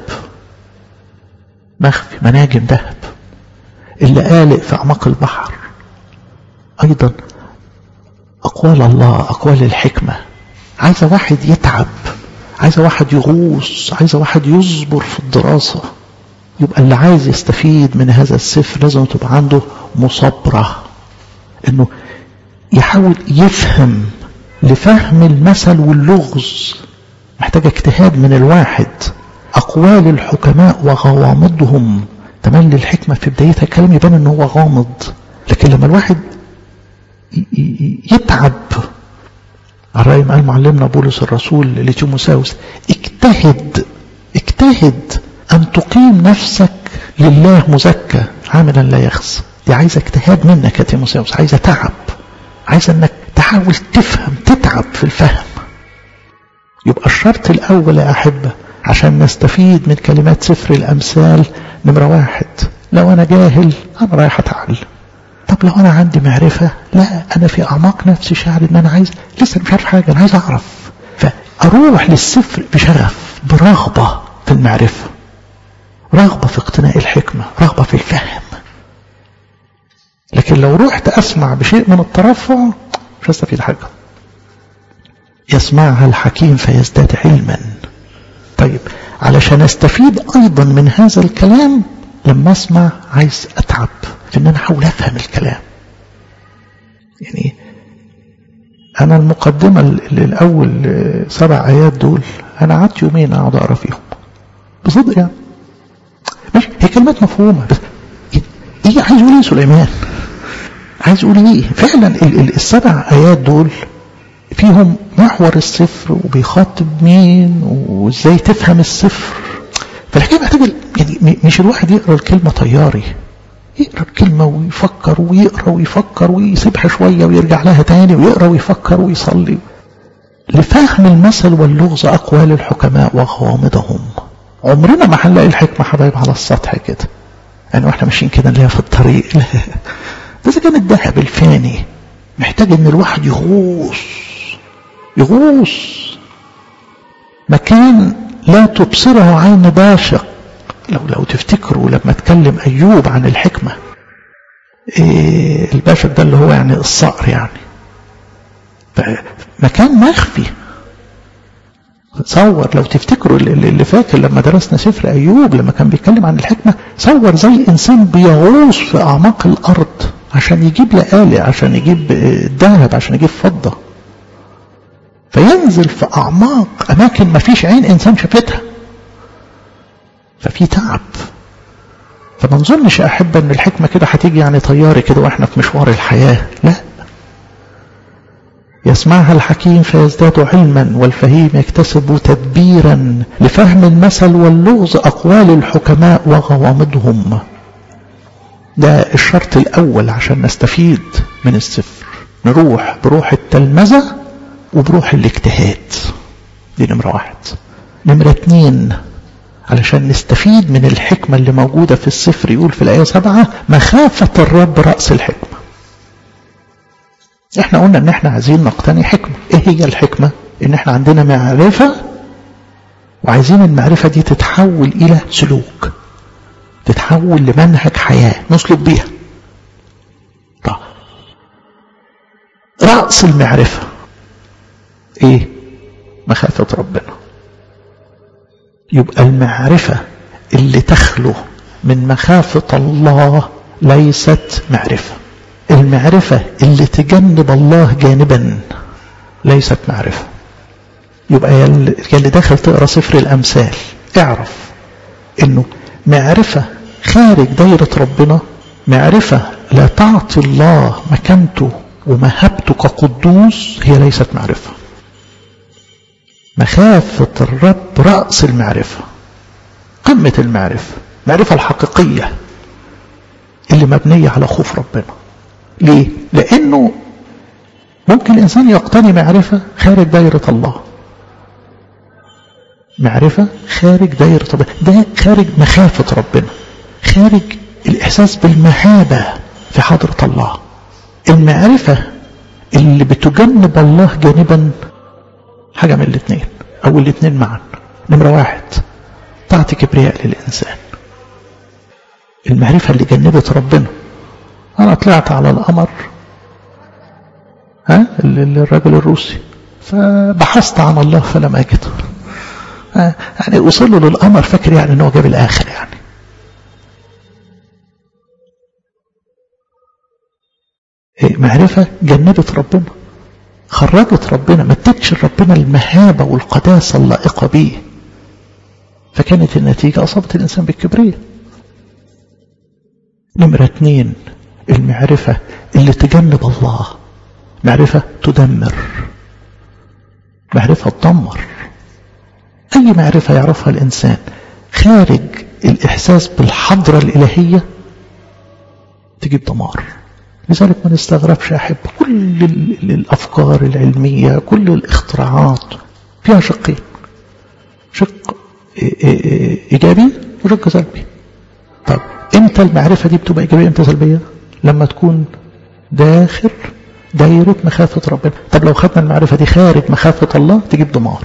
مخفي مناجم ذهب اللآلئ في أعماق البحر أيضا أقوال الله أقوال الحكمة عايزة واحد يتعب عايزة واحد يغوص عايزة واحد يصبر في الدراسة يبقى اللي عايز يستفيد من هذا السفر لازم تبقى عنده مصابرة انه يحاول يفهم لفهم المثل واللغز محتاج اجتهاد من الواحد أقوال الحكماء وغوامضهم تملي الحكمة في بدايتها كلام يبان ان هو غامض لكن لما الواحد يتعب الرأي قال معلمنا بولس الرسول لتيموساوس اجتهد اجتهد أن تقيم نفسك لله مزكى عاملا لا يخزى دي عايزة اجتهاد منك يا تيموساوس عايزة تعب عايزة انك تحاول تفهم تتعب في الفهم يبقى الشرط الأول يا أحبة عشان نستفيد من كلمات سفر الأمثال نمرة واحد لو أنا جاهل أنا رايح أتعلم طب لو أنا عندي معرفة لا أنا في أعماق نفسي شاعر إن أنا عايز لسه مش عارف حاجة أنا عايز أعرف فأروح للسفر بشغف برغبة في المعرفة رغبة في اقتناء الحكمة رغبة في الفهم لكن لو رحت أسمع بشيء من الترفع مش هستفيد حاجة يسمعها الحكيم فيزداد علما طيب علشان استفيد أيضا من هذا الكلام لما أسمع عايز أتعب في أن أنا أحاول أفهم الكلام يعني أنا المقدمة للأول سبع آيات دول أنا قعدت يومين أقعد أقرأ فيهم بصدق يعني ماشي هي كلمات مفهومة بس إيه عايز يقول إيه سليمان عايز يقول إيه فعلا السبع آيات دول فيهم محور الصفر وبيخاطب مين وازاي تفهم الصفر فالحكايه محتاجه يعني مش الواحد يقرا الكلمه طياري يقرا الكلمه ويفكر ويقرا ويفكر ويسيبها شويه ويرجع لها تاني ويقرا ويفكر ويصلي لفهم المثل واللغز اقوال الحكماء وغوامضهم عمرنا ما هنلاقي الحكمه حبايب على السطح كده يعني واحنا ماشيين كده نلاقيها في الطريق لا ده اذا كان الذهب الفاني محتاج ان الواحد يغوص يغوص مكان لا تبصره عين باشق لو لو تفتكروا لما اتكلم ايوب عن الحكمه إيه الباشق ده اللي هو يعني الصقر يعني مكان مخفي صور لو تفتكروا اللي فاكر لما درسنا سفر ايوب لما كان بيتكلم عن الحكمه صور زي انسان بيغوص في اعماق الارض عشان يجيب لآلئ عشان يجيب ذهب عشان يجيب فضه فينزل في اعماق اماكن ما فيش عين انسان شافتها ففي تعب فما نظنش يا احبه ان الحكمه كده هتيجي يعني طياري كده واحنا في مشوار الحياه لا يسمعها الحكيم فيزداد علما والفهيم يكتسب تدبيرا لفهم المثل واللغز أقوال الحكماء وغوامضهم ده الشرط الأول عشان نستفيد من السفر نروح بروح التلمذة وبروح الاجتهاد دي نمرة واحد نمرة اتنين علشان نستفيد من الحكمة اللي موجودة في السفر يقول في الآية سبعة مخافة الرب رأس الحكمة احنا قلنا ان احنا عايزين نقتني حكمة ايه هي الحكمة ان احنا عندنا معرفة وعايزين المعرفة دي تتحول الى سلوك تتحول لمنهج حياة نسلك بيها طب رأس المعرفة ايه مخافة ربنا يبقى المعرفة اللي تخلو من مخافة الله ليست معرفة المعرفة اللي تجنب الله جانبا ليست معرفة يبقى يا اللي داخل تقرا سفر الأمثال اعرف انه معرفة خارج دايرة ربنا معرفة لا تعطي الله مكانته ومهابته كقدوس هي ليست معرفة مخافة الرب رأس المعرفة قمة المعرفة المعرفة الحقيقية اللي مبنية على خوف ربنا ليه؟ لأنه ممكن الإنسان يقتني معرفة خارج دائرة الله معرفة خارج دائرة ربنا ده خارج مخافة ربنا خارج الإحساس بالمهابة في حضرة الله المعرفة اللي بتجنب الله جانبا حاجة من الاثنين أو الاثنين معا نمرة واحد تعطي كبرياء للإنسان المعرفة اللي جنبت ربنا أنا طلعت على القمر ها الراجل الروسي فبحثت عن الله فلم أجده يعني وصل له للقمر فاكر يعني ان هو جاب الاخر يعني معرفة جنبت ربنا خرجت ربنا ما ادتش ربنا المهابة والقداسة اللائقة بيه فكانت النتيجة أصابت الإنسان بالكبرية نمرة اتنين المعرفة اللي تجنب الله معرفة تدمر معرفة تدمر أي معرفة يعرفها الإنسان خارج الإحساس بالحضرة الإلهية تجيب دمار لذلك ما نستغربش أحب كل الأفكار العلمية كل الاختراعات فيها شقين شق إيجابي وشق سلبي طب إمتى المعرفة دي بتبقى إيجابية إمتى سلبية لما تكون داخل دايرة مخافة ربنا طب لو خدنا المعرفة دي خارج مخافة الله تجيب دمار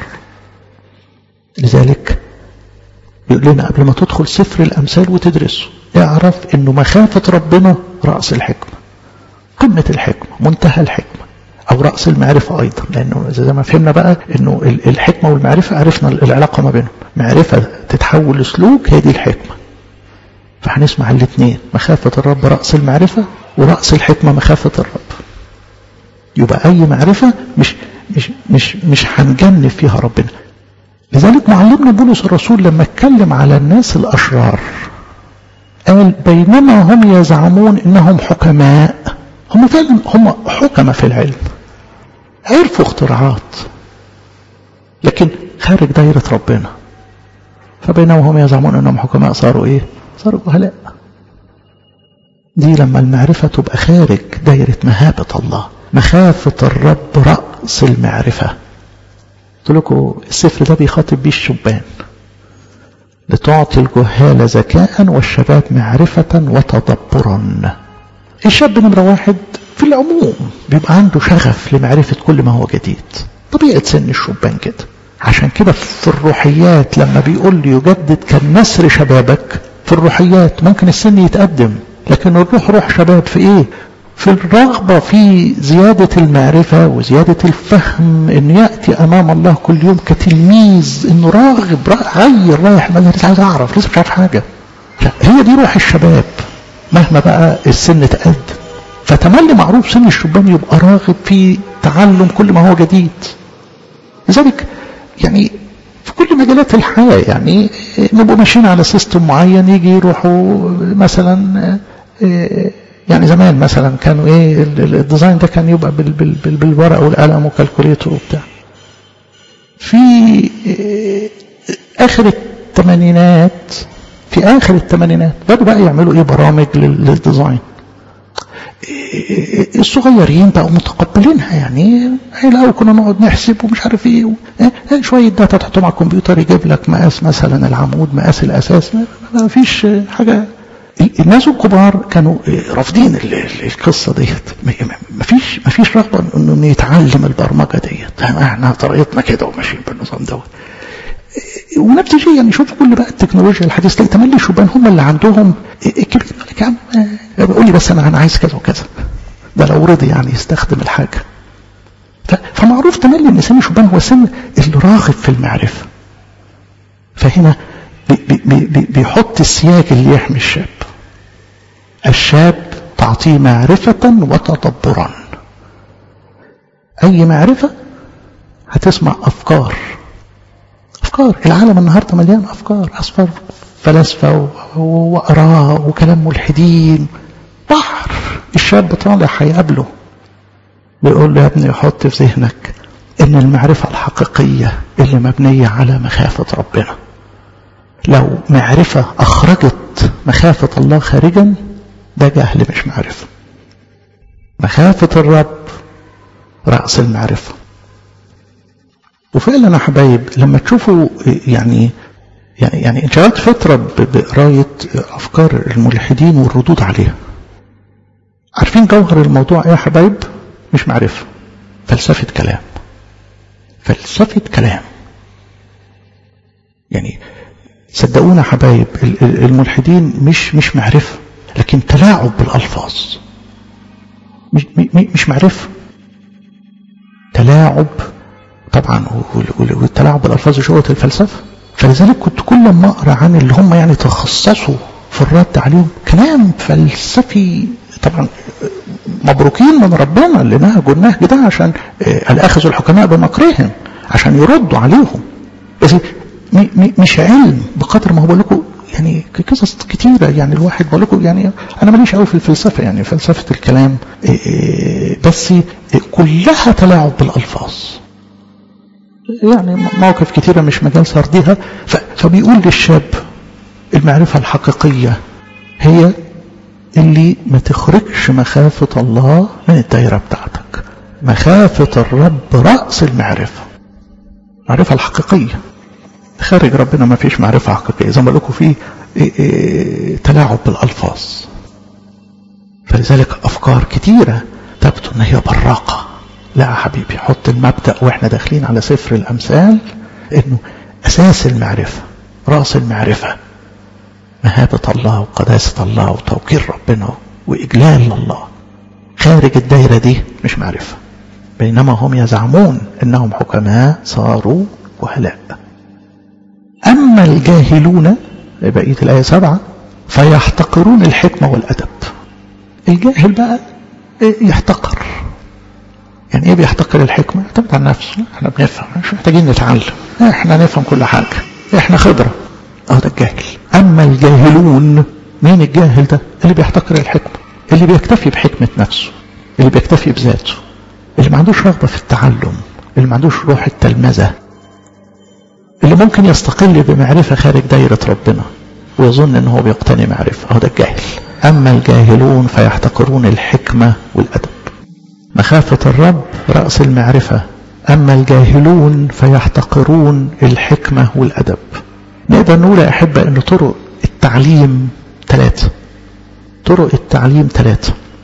لذلك بيقول لنا قبل ما تدخل سفر الأمثال وتدرسه اعرف انه مخافة ربنا رأس الحكمة قمة الحكمة منتهى الحكمة أو رأس المعرفة أيضا لأنه زي ما فهمنا بقى أنه الحكمة والمعرفة عرفنا العلاقة ما بينهم معرفة تتحول لسلوك هي دي الحكمة فهنسمع الاثنين مخافة الرب رأس المعرفة ورأس الحكمة مخافة الرب يبقى أي معرفة مش مش مش مش هنجنب فيها ربنا لذلك معلمنا بولس الرسول لما اتكلم على الناس الأشرار قال بينما هم يزعمون إنهم حكماء هم فعلا هم حكمة في العلم عرفوا اختراعات لكن خارج دايرة ربنا فبينما هم يزعمون إنهم حكماء صاروا إيه صاروا جهلاء دي لما المعرفة تبقى خارج دايرة مهابة الله مخافة الرب رأس المعرفة قلت لكم السفر ده بيخاطب بيه الشبان لتعطي الجهال ذكاء والشباب معرفة وتدبرا الشاب نمرة واحد في العموم بيبقى عنده شغف لمعرفة كل ما هو جديد طبيعة سن الشبان كده عشان كده في الروحيات لما بيقول لي يجدد كالنسر شبابك في الروحيات ممكن السن يتقدم لكن الروح روح شباب في ايه في الرغبة في زيادة المعرفة وزيادة الفهم ان يأتي امام الله كل يوم كتلميذ انه راغب غير رايح مدرسة عايز اعرف لسه مش عارف حاجة هي دي روح الشباب مهما بقى السن تقدم فتملي معروف سن الشبان يبقى راغب في تعلم كل ما هو جديد لذلك يعني في كل مجالات الحياة يعني نبقوا ماشيين على سيستم معين يجي يروحوا مثلا يعني زمان مثلا كانوا ايه الديزاين ده كان يبقى بال بال بال بالورق والقلم وكالكوليتور وبتاع في اخر الثمانينات في اخر الثمانينات بدوا بقى يعملوا ايه برامج للديزاين الصغيرين بقوا متقبلينها يعني الاول كنا نقعد نحسب ومش عارف ايه شويه داتا تحطهم على الكمبيوتر يجيب لك مقاس مثلا العمود مقاس الاساس ما فيش حاجه الناس الكبار كانوا رافضين القصه ديت ما فيش ما فيش رغبه انه يتعلم البرمجه ديت احنا طريقتنا كده وماشيين بالنظام دوت ونفس الشيء يعني شوف كل بقى التكنولوجيا الحديثه تلاقي تملي الشبان هم اللي عندهم الكبير لك يا عم بيقول لي بس انا انا عايز كذا وكذا ده لو رضي يعني يستخدم الحاجه فمعروف تملي ان سن الشبان هو سن اللي راغب في المعرفه فهنا بي بي بيحط السياج اللي يحمي الشاب الشاب تعطيه معرفة وتدبرا أي معرفة هتسمع أفكار أفكار العالم النهاردة مليان أفكار أفكار فلاسفة وآراء وكلام ملحدين بحر الشاب طالع هيقابله بيقول له يا ابني حط في ذهنك ان المعرفة الحقيقية اللي مبنية على مخافة ربنا لو معرفة أخرجت مخافة الله خارجا ده جهل مش معرفة مخافة الرب رأس المعرفة وفعلا يا حبايب لما تشوفوا يعني يعني يعني انشغلت فترة بقراية أفكار الملحدين والردود عليها عارفين جوهر الموضوع ايه يا حبايب مش معرفة فلسفة كلام فلسفة كلام يعني صدقونا حبايب الملحدين مش مش معرفة لكن تلاعب بالألفاظ مش, مش معرفة تلاعب طبعا والتلاعب بالألفاظ شوية الفلسفة فلذلك كنت كل ما أقرأ عن اللي هم يعني تخصصوا في الرد عليهم كلام فلسفي طبعا مبروكين من ربنا اللي نهجوا النهج ده عشان الأخذ الحكماء بمكرهم عشان يردوا عليهم بس مش علم بقدر ما هو بقول لكم يعني قصص كتيرة يعني الواحد بقول لكم يعني أنا ماليش قوي في الفلسفة يعني فلسفة الكلام بس كلها تلاعب بالألفاظ يعني مواقف كتيرة مش مجال سرديها فبيقول للشاب المعرفة الحقيقية هي اللي ما تخرجش مخافة الله من الدائرة بتاعتك مخافة الرب رأس المعرفة المعرفة الحقيقية خارج ربنا ما فيش معرفة حقيقية زي ما لكم في تلاعب بالألفاظ فلذلك أفكار كتيرة تبدو أن هي براقة لا يا حبيبي حط المبدأ وإحنا داخلين على سفر الأمثال إنه أساس المعرفة رأس المعرفة مهابة الله وقداسة الله وتوكيل ربنا وإجلال الله خارج الدايرة دي مش معرفة بينما هم يزعمون إنهم حكماء صاروا وهلاء أما الجاهلون بقية الآية سبعة فيحتقرون الحكمة والأدب الجاهل بقى يحتقر يعني ايه بيحتقر الحكمة يعتمد على نفسه احنا بنفهم مش محتاجين نتعلم احنا نفهم كل حاجة احنا خبرة اه ده الجاهل اما الجاهلون مين الجاهل ده اللي بيحتقر الحكمة اللي بيكتفي بحكمة نفسه اللي بيكتفي بذاته اللي ما عندوش رغبة في التعلم اللي ما عندوش روح التلمذة اللي ممكن يستقل بمعرفة خارج دايرة ربنا ويظن ان هو بيقتني معرفة هو ده الجاهل اما الجاهلون فيحتقرون الحكمة والادب مخافة الرب رأس المعرفة اما الجاهلون فيحتقرون الحكمة والادب نقدر نقول يا احبة ان طرق التعليم ثلاثة طرق التعليم ثلاثة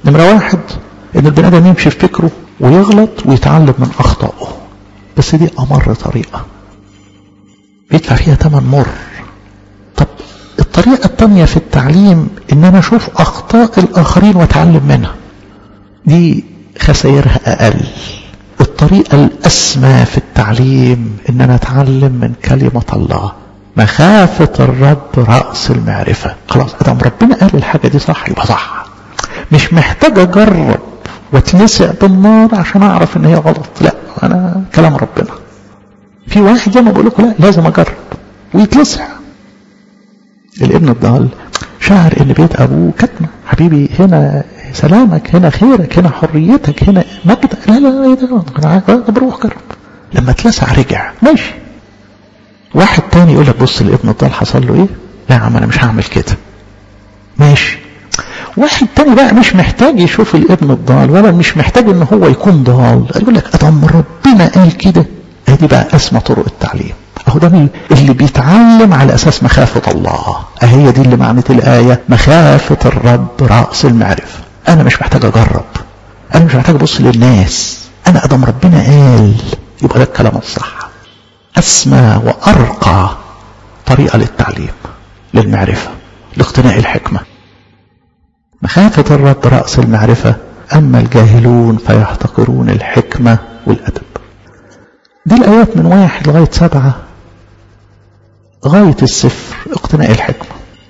نمرة واحد ان البني ادم يمشي في فكره ويغلط ويتعلم من اخطائه بس دي امر طريقة بيدفع فيها تمن مر طب الطريقة التانية في التعليم ان انا اشوف اخطاء الاخرين واتعلم منها دي خسائرها اقل الطريقة الاسمى في التعليم ان انا اتعلم من كلمة الله مخافة الرب رأس المعرفة خلاص ادم ربنا قال الحاجة دي صح يبقى صح مش محتاج اجرب واتلسع بالنار عشان اعرف ان هي غلط لا انا كلام ربنا في واحد زي ما بقول لكم لا لازم اجرب ويتلسع الابن الضال شعر ان بيت ابوه كتمه حبيبي هنا سلامك هنا خيرك هنا حريتك هنا مجد لا لا لا ايه ده طب روح جرب لما اتلسع رجع ماشي واحد تاني يقول لك بص الابن الضال حصل له ايه لا يا عم انا مش هعمل كده ماشي واحد تاني بقى مش محتاج يشوف الابن الضال ولا مش محتاج ان هو يكون ضال يقول لك ادم ربنا قال كده ادي بقى اسمى طرق التعليم اهو ده اللي بيتعلم على اساس مخافة الله اهي دي اللي معنت الاية مخافة الرب رأس المعرفة انا مش محتاج اجرب انا مش محتاج ابص للناس انا ادم ربنا قال يبقى ده الكلام الصح اسمى وارقى طريقة للتعليم للمعرفة لاقتناء الحكمة مخافة الرب رأس المعرفة أما الجاهلون فيحتقرون الحكمة والأدب دي الآيات من واحد لغاية سبعة غاية السفر اقتناء الحكمة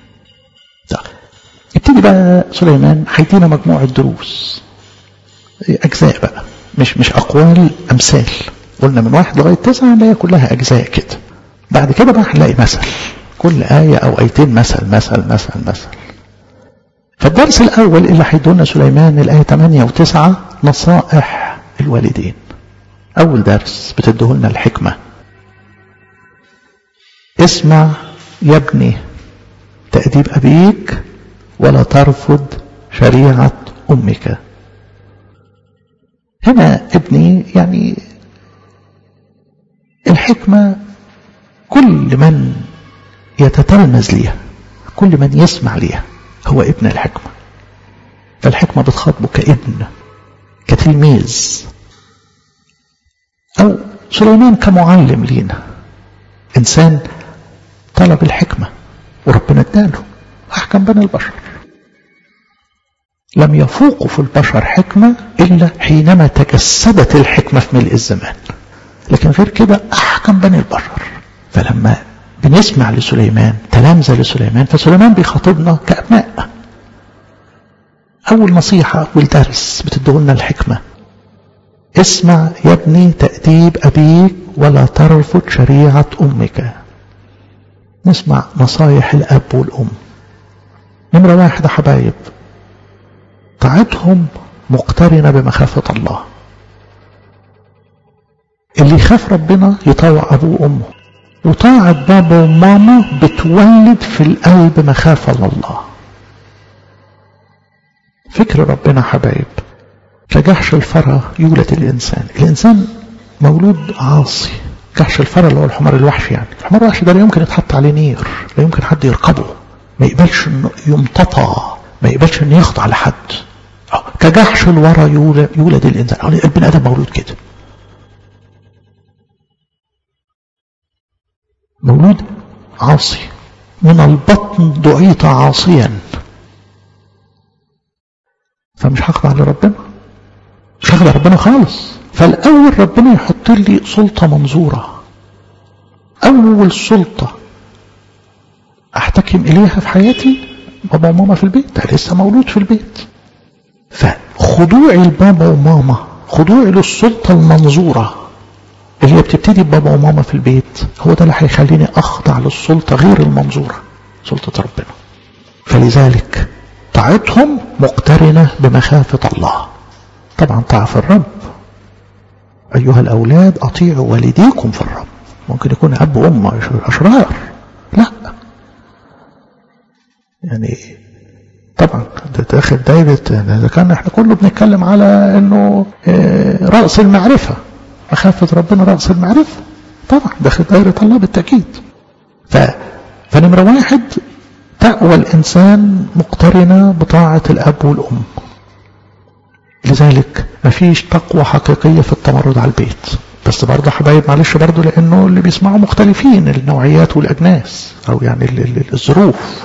يبتدي بقى سليمان هيدينا مجموعة دروس أجزاء بقى مش مش أقوال أمثال قلنا من واحد لغاية تسعة اللي هي كلها أجزاء كده بعد كده بقى هنلاقي مثل كل آية أو آيتين مثل مثل مثل مثل فالدرس الأول اللي هيدونا سليمان الآية 8 و9 نصائح الوالدين أول درس بتدهولنا الحكمة اسمع يا ابني تأديب أبيك ولا ترفض شريعة أمك هنا ابني يعني الحكمة كل من يتتلمذ ليها كل من يسمع ليها هو ابن الحكمة فالحكمة بتخاطبه كابن كتلميذ أو سليمان كمعلم لينا إنسان طلب الحكمة وربنا اداله أحكم بين البشر لم يفوق في البشر حكمة إلا حينما تجسدت الحكمة في ملء الزمان لكن غير كده أحكم بين البشر فلما بنسمع لسليمان تلامذة لسليمان فسليمان بيخاطبنا كأبناء أول نصيحة أول درس بتدهولنا الحكمة اسمع يا ابني تأديب أبيك ولا ترفض شريعة أمك نسمع نصايح الأب والأم نمرة واحد حبايب طاعتهم مقترنة بمخافة الله اللي يخاف ربنا يطوع أبوه وأمه وطاعة بابا وماما بتولد في القلب مخافة لله فكر ربنا حبايب كجحش الفرى يولد الإنسان الإنسان مولود عاصي جحش الفرى اللي هو الحمار الوحشي يعني الحمار الوحشي ده لا يمكن يتحط عليه نير لا يمكن حد يركبه ما يقبلش انه يمتطى ما يقبلش انه يخضع لحد كجحش الورى يولد, يولد الإنسان البني آدم مولود كده مولود عاصي من البطن دعيت عاصيا فمش هخضع لربنا مش هخضع لربنا خالص فالأول ربنا يحط لي سلطة منظورة أول سلطة أحتكم إليها في حياتي بابا وماما في البيت أنا لسه مولود في البيت فخضوعي لبابا وماما خضوعي للسلطة المنظورة اللي هي بتبتدي ببابا وماما في البيت هو ده اللي هيخليني أخضع للسلطة غير المنظورة سلطة ربنا فلذلك طاعتهم مقترنة بمخافة الله طبعا طاعة في الرب أيها الأولاد أطيعوا والديكم في الرب ممكن يكون أب وأم أشرار لا يعني طبعا ده داخل دايرة إذا كان احنا كله بنتكلم على انه رأس المعرفة مخافة ربنا رأس المعرفة طبعا داخل دايرة الله بالتأكيد ف... فنمرة واحد تقوى الإنسان مقترنة بطاعة الأب والأم لذلك مفيش تقوى حقيقية في التمرد على البيت بس برضه حبايب معلش برضه لأنه اللي بيسمعوا مختلفين النوعيات والأجناس أو يعني الظروف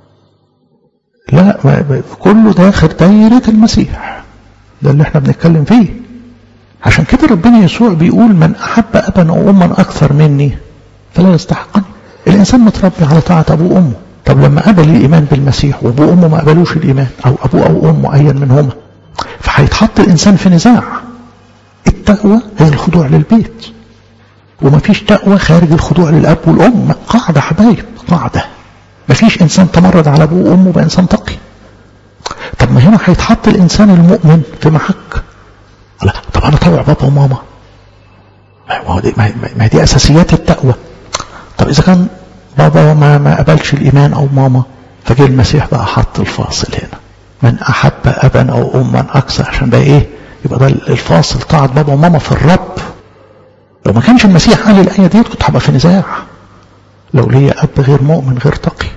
لا كله داخل دايرة المسيح ده اللي احنا بنتكلم فيه عشان كده ربنا يسوع بيقول من أحب أبا أو أما أكثر مني فلا يستحقني الإنسان متربي على طاعة أبوه وأمه طب لما قبل الإيمان بالمسيح وأبوه وأمه ما قبلوش الإيمان أو أبوه أو أمه أيا منهما فهيتحط الإنسان في نزاع التقوى هي الخضوع للبيت ومفيش تقوى خارج الخضوع للأب والأم قاعدة حبايب قاعدة مفيش إنسان تمرد على أبوه وأمه بقى إنسان تقي طب ما هنا هيتحط الإنسان المؤمن في محك لا طب أنا طوع بابا وماما ما هو دي, ما دي أساسيات التقوى طب إذا كان بابا ما ما قبلش الإيمان أو ماما فجه المسيح بقى حط الفاصل هنا من أحب أبا أو أما أكثر عشان ده إيه يبقى ده الفاصل طاعة بابا وماما في الرب لو ما كانش المسيح قال الآية ديت كنت هبقى في نزاع لو ليا أب غير مؤمن غير تقي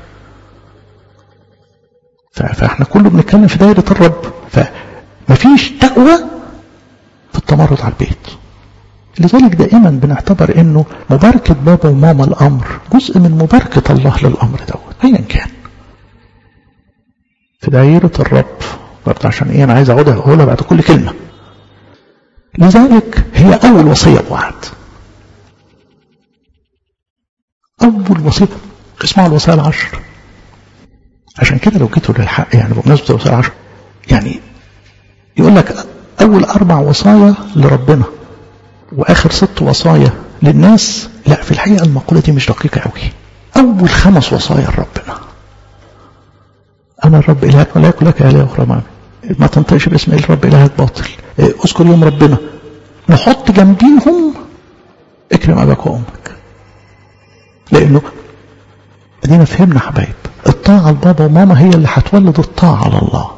فاحنا كله بنتكلم في دايرة الرب فمفيش تقوى في التمرد على البيت لذلك دائما بنعتبر انه مباركة بابا وماما الامر جزء من مباركة الله للامر دوت ايا كان في دائرة الرب برضه عشان ايه انا عايز اقعدها اقولها بعد كل كلمة لذلك هي اول وصية بوعد اول وصية اسمها الوصايا العشر عشان كده لو جيتوا للحق يعني بمناسبة الوصايا العشر يعني يقول لك اول اربع وصايا لربنا واخر ست وصايا للناس لا في الحقيقة المقولة دي مش دقيقة قوي اول خمس وصايا لربنا انا الرب الهك ولا يكن لك اله اخرى معي ما تنطقش باسم الرب الهك باطل اذكر يوم ربنا نحط جنبيهم اكرم اباك وامك لانه ادينا فهمنا حبايب الطاعة لبابا وماما هي اللي هتولد الطاعة على الله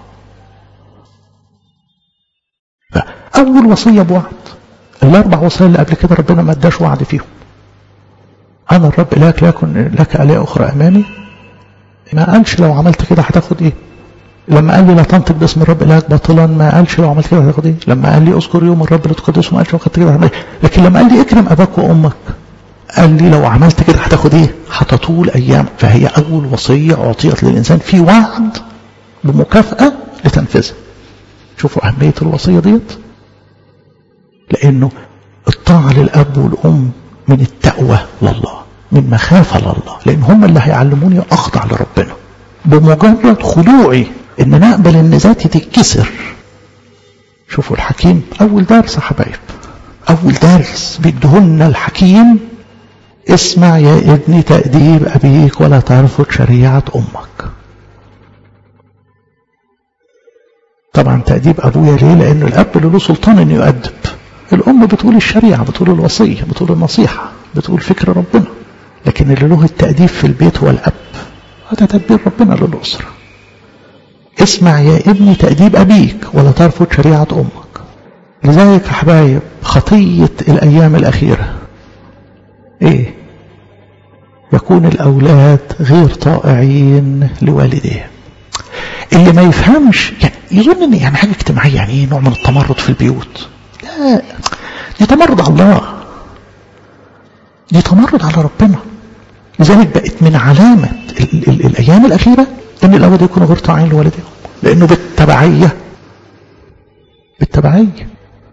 فأول وصية بوعد الأربع وصايا اللي قبل كده ربنا ما اداش وعد فيهم أنا الرب إلهك لا يكن لك آلهة أخرى أمامي ما قالش لو عملت كده هتاخد إيه لما قال لي لا تنطق باسم الرب إلهك باطلا ما قالش لو عملت كده هتاخد إيه لما قال لي اذكر يوم الرب لا تقدسه ما قالش لو خدت كده هتعمل إيه لكن لما قال لي اكرم أباك وأمك قال لي لو عملت كده هتاخد ايه هتطول ايام فهي اول وصية اعطيت للانسان في وعد بمكافأة لتنفيذها شوفوا اهمية الوصية ديت لانه الطاعة للاب والام من التقوى لله من مخافة لله لان هم اللي هيعلموني اخضع لربنا بمجرد خضوعي ان انا اقبل ان ذاتي تتكسر شوفوا الحكيم اول درس يا حبايب اول درس بيدهن الحكيم اسمع يا ابني تأديب أبيك ولا ترفض شريعة أمك طبعا تأديب أبويا ليه لأن الأب له سلطان أن يؤدب الأم بتقول الشريعة بتقول الوصية بتقول النصيحة بتقول فكر ربنا لكن اللي له التأديب في البيت هو الأب هذا تدبير ربنا للأسرة اسمع يا ابني تأديب أبيك ولا ترفض شريعة أمك لذلك يا حبايب خطية الأيام الأخيرة ايه يكون الاولاد غير طائعين لوالديهم اللي ما يفهمش يعني يظن ان يعني حاجه اجتماعيه يعني ايه نوع من التمرد في البيوت لا دي تمرد على الله دي تمرد على ربنا لذلك بقت من علامه ال ال الايام الاخيره ان الاولاد يكونوا غير طائعين لوالديهم لانه بالتبعيه بالتبعيه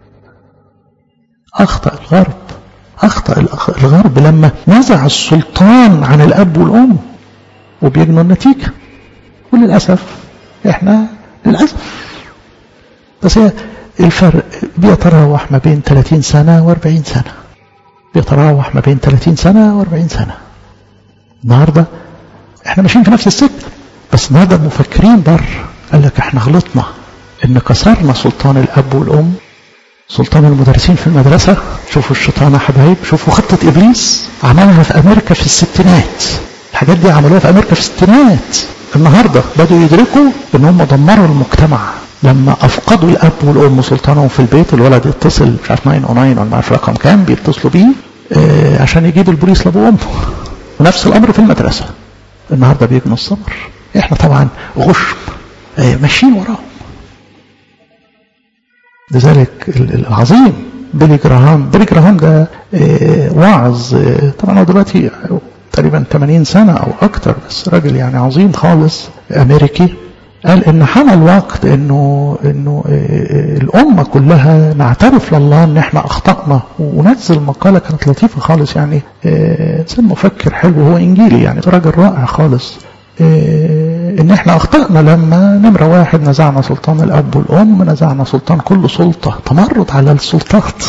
اخطا الغرب أخطأ الغرب لما نزع السلطان عن الأب والأم وبيجنوا النتيجة وللأسف إحنا للأسف بس هي الفرق بيتراوح ما بين 30 سنة و40 سنة بيتراوح ما بين 30 سنة و40 سنة النهاردة احنا ماشيين في نفس السكة بس النهاردة المفكرين بر قال لك احنا غلطنا ان كسرنا سلطان الأب والأم سلطان المدرسين في المدرسة شوفوا الشيطان يا حبايب شوفوا خطة إبليس عملها في أمريكا في الستينات الحاجات دي عملوها في أمريكا في الستينات النهاردة بدأوا يدركوا إن هم دمروا المجتمع لما أفقدوا الأب والأم سلطانهم في البيت الولد يتصل مش عارف 909 ولا ما عارف رقم كام بيتصلوا بيه آه عشان يجيب البوليس لأبوه وأمه ونفس الأمر في المدرسة النهاردة بيبنوا الصبر إحنا طبعا غشم آه ماشيين وراهم لذلك العظيم بيلي جراهام بيلي جراهام ده واعظ طبعا هو دلوقتي تقريبا 80 سنة أو أكتر بس راجل يعني عظيم خالص أمريكي قال إن حان الوقت إنه إنه الأمة كلها نعترف لله إن إحنا أخطأنا ونزل مقالة كانت لطيفة خالص يعني إنسان مفكر حلو هو إنجيلي يعني راجل رائع خالص إن إحنا أخطأنا لما نمرة واحد نزعنا سلطان الأب والأم نزعنا سلطان كل سلطة تمرد على السلطات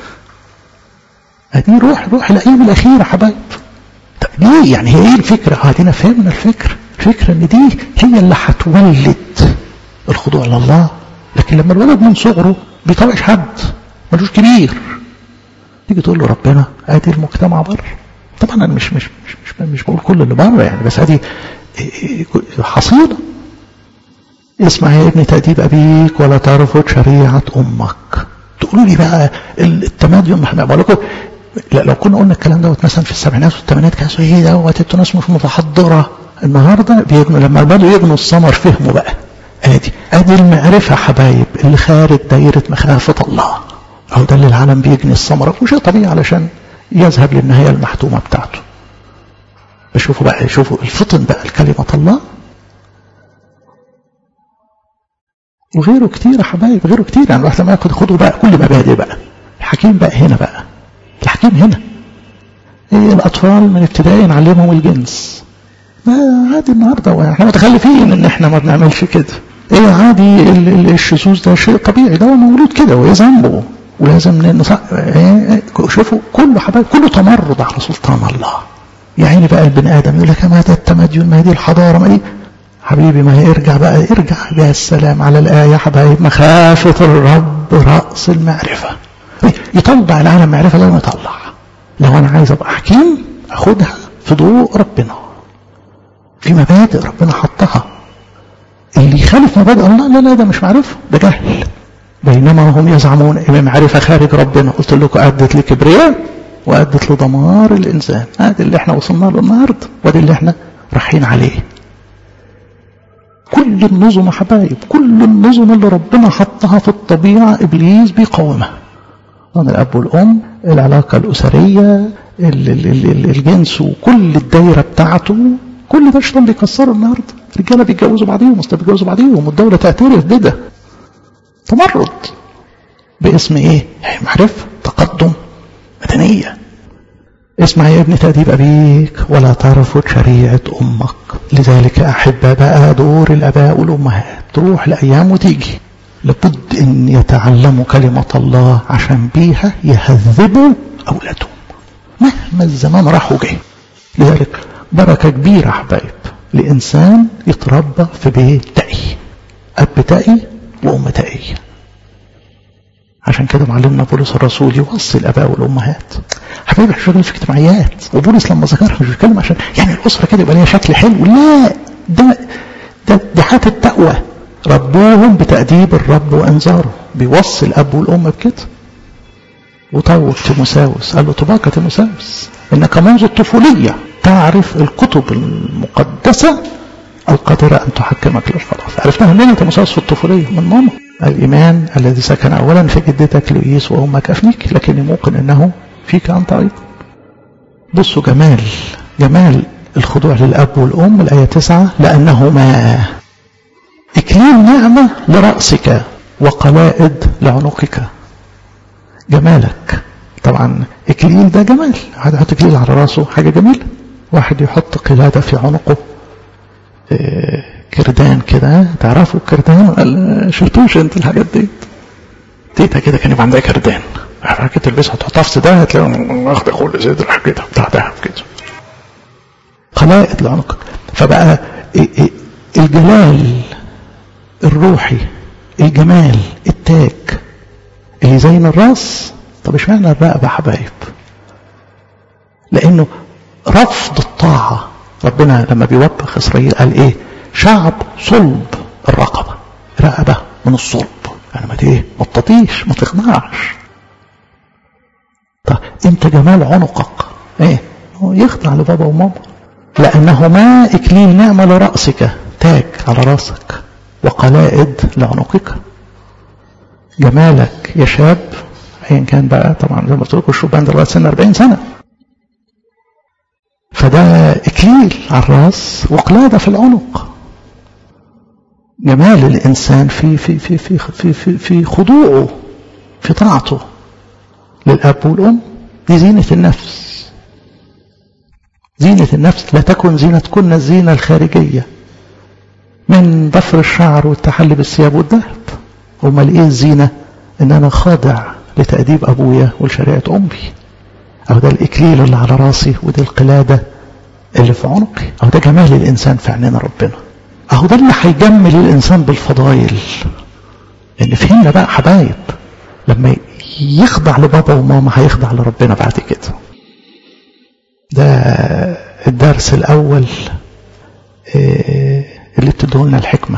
هدي روح روح الأيام الأخيرة حبايب ليه يعني هي ايه الفكرة هدينا فهمنا الفكرة الفكرة ان دي هي اللي هتولد الخضوع لله لكن لما الولد من صغره بيطوعش حد ملوش كبير تيجي تقول له ربنا ادي المجتمع بره طبعا انا مش مش مش مش, مش بقول كل اللي بره يعني بس ادي حصيلة اسمع يا ابني تأديب أبيك ولا ترفض شريعة أمك تقولوا لي بقى التمدن ما احنا بقول لكم لا لو كنا قلنا الكلام دوت مثلا في السبعينات والثمانينات كانوا ايه دوت انتوا ناس مش متحضره النهارده بيبنوا لما بدوا يبنوا الثمر فهموا بقى ادي ادي المعرفه حبايب اللي خارج دايره مخافه الله اهو ده اللي العالم بيجني الثمره وشيء طبيعي علشان يذهب للنهايه المحتومه بتاعته شوفوا بقى شوفوا الفطن بقى لكلمه الله وغيره كتير يا حبايب غيره كتير يعني الواحد لما ياخد خدوا بقى كل مبادئ بقى الحكيم بقى هنا بقى الحكيم هنا إيه الأطفال من ابتدائي نعلمهم الجنس ما عادي النهارده احنا متخلفين ان احنا ما بنعملش كده ايه عادي الشذوذ ده شيء طبيعي ده هو مولود كده وايه ذنبه ولازم نصح إيه شوفوا كله حبايب كله تمرد على سلطان الله يا عيني بقى البني ادم يقول لك ما ده التمدن ما دي الحضاره ما دي حبيبي ما هي ارجع بقى ارجع يا السلام على الآية حبايب مخافة الرب رأس المعرفة يطلع العالم معرفة لازم يطلع لو أنا عايز أبقى حكيم أخدها في ضوء ربنا في مبادئ ربنا حطها اللي يخالف مبادئ الله لا لا ده مش معرفة ده جهل بينما هم يزعمون إن معرفة خارج ربنا قلت لكم أدت لكبرياء وأدت لدمار الإنسان هذا اللي احنا وصلنا له النهاردة وده اللي احنا رايحين عليه كل النظم حبايب كل النظم اللي ربنا حطها في الطبيعة إبليس بيقاومها من الأب والأم العلاقة الأسرية الجنس وكل الدايرة بتاعته كل ده الشيطان بيكسره النهارده الرجاله بيتجوزوا بعضيهم اصل بيتجوزوا بعضيهم والدوله تعترف بده تمرد باسم ايه؟ معرفه تقدم مدنيه اسمع يا ابني تأديب أبيك ولا ترفض شريعة أمك لذلك أحب بقى دور الأباء والأمهات تروح لأيام وتيجي لابد أن يتعلموا كلمة الله عشان بيها يهذبوا أولادهم مهما الزمان راح وجاي لذلك بركة كبيرة حبايب لإنسان يتربى في بيت تقي أب تقي وأم تقية عشان كده معلمنا بولس الرسول يوصي الاباء والامهات حبايبي احنا شغالين في اجتماعيات وبولس لما ذكرها مش بيتكلم عشان يعني الاسره كده يبقى ليها شكل حلو لا ده ده دي حياه التقوى ربوهم بتاديب الرب وانذاره بيوصي الاب والام بكده وطوب تيموساوس قال له طباق تيموساوس انك منذ الطفوليه تعرف الكتب المقدسه القادره ان تحكمك للخلاص عرفتها منين تيموساوس في الطفوليه من ماما الإيمان الذي سكن أولا في جدتك لؤيس وأمك أفنيك لكني موقن أنه فيك أنت أيضا بصوا جمال جمال الخضوع للأب والأم الآية تسعة لأنهما إكليل نعمة لرأسك وقلائد لعنقك جمالك طبعا إكليل ده جمال واحد يحط إكليل على راسه حاجة جميلة واحد يحط قلادة في عنقه إيه كردان كده تعرفوا الكردان شفتوش انت الحاجات دي تيتا كده كان يبقى عندها كردان حاجة تلبسها تحطها في صدرها هتلاقيهم واخدة كل صدر كده بتاع دهب كده خلائق العنق فبقى الجلال الروحي الجمال التاج اللي زين الراس طب اشمعنى الرقبة حبايب لانه رفض الطاعة ربنا لما بيوبخ اسرائيل قال ايه شعب صلب الرقبة رقبة من الصلب يعني ما ايه ما تطيش ما تخضعش طب انت جمال عنقك ايه هو يخضع لبابا وماما لانهما اكليل نعمة لرأسك تاج على راسك وقلائد لعنقك جمالك يا شاب ايا كان بقى طبعا زي ما قلت لكم الشبان ده لغايه سن 40 سنه فده اكليل على الراس وقلاده في العنق جمال الانسان في في في في في في, في خضوعه في طاعته للاب والام دي زينه النفس زينه النفس لا تكن زينتكن الزينه الخارجيه من ضفر الشعر والتحلي بالثياب والذهب امال ايه الزينه ان انا خاضع لتاديب ابويا ولشريعه امي او ده الاكليل اللي على راسي ودي القلاده اللي في عنقي او ده جمال الانسان في عينين ربنا اهو ده اللي هيجمل الانسان بالفضايل ان فهمنا بقى حبايب لما يخضع لبابا وماما هيخضع لربنا بعد كده ده الدرس الاول اللي بتدهولنا الحكمه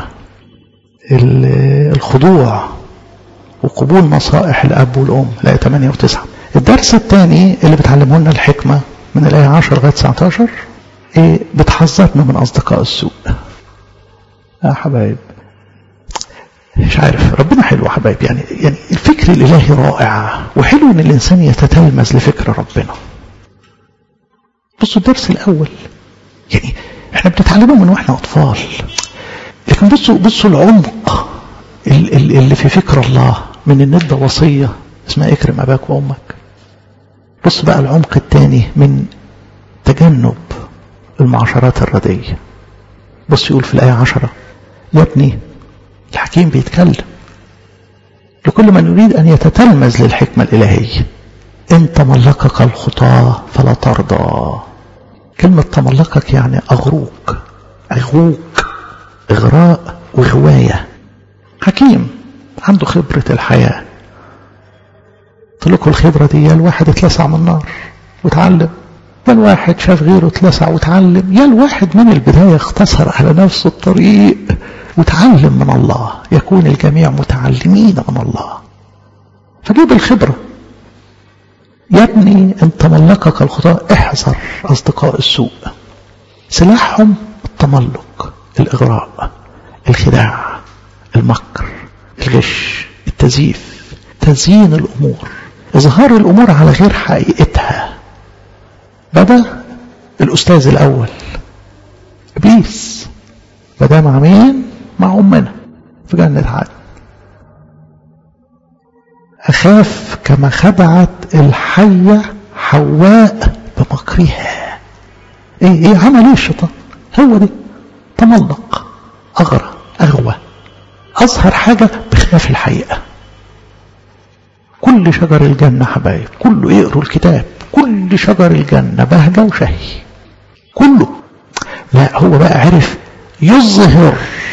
الخضوع وقبول نصائح الاب والام الايه 8 و9 الدرس الثاني اللي بتعلمه لنا الحكمه من الايه 10 لغايه 19 ايه بتحذرنا من اصدقاء السوء يا حبايب مش عارف ربنا حلو يا حبايب يعني يعني الفكر الالهي رائع وحلو ان الانسان يتتلمذ لفكر ربنا بصوا الدرس الاول يعني احنا بنتعلمه من واحنا اطفال لكن بصوا بصوا العمق اللي في فكر الله من الندة وصية اسمها اكرم اباك وامك بص بقى العمق الثاني من تجنب المعاشرات الردية بص يقول في الآية عشرة يا ابني الحكيم بيتكلم لكل من يريد أن يتتلمذ للحكمة الإلهية إن تملكك الخطاة فلا ترضى كلمة تملكك يعني أغروك أغوك إغراء وغواية حكيم عنده خبرة الحياة قلت لكم الخبرة دي الواحد اتلسع من النار وتعلم يا الواحد شاف غيره اتلسع وتعلم يا الواحد من البداية اختصر على نفسه الطريق وتعلم من الله يكون الجميع متعلمين من الله فجيب الخبرة يا ابني ان تملكك الخطاء احذر اصدقاء السوء سلاحهم التملك الاغراء الخداع المكر الغش التزييف تزيين الامور اظهار الامور على غير حقيقتها بدا الاستاذ الاول ابليس بدا مع مين مع امنا في جنه عدن اخاف كما خدعت الحيه حواء بمكرها ايه ايه عمل ايه الشيطان هو دي تملق اغرى اغوى اظهر حاجه بخلاف الحقيقه كل شجر الجنه حبايب كله يقروا الكتاب كل شجر الجنة بهجة وشهي كله لا هو بقى عرف يظهر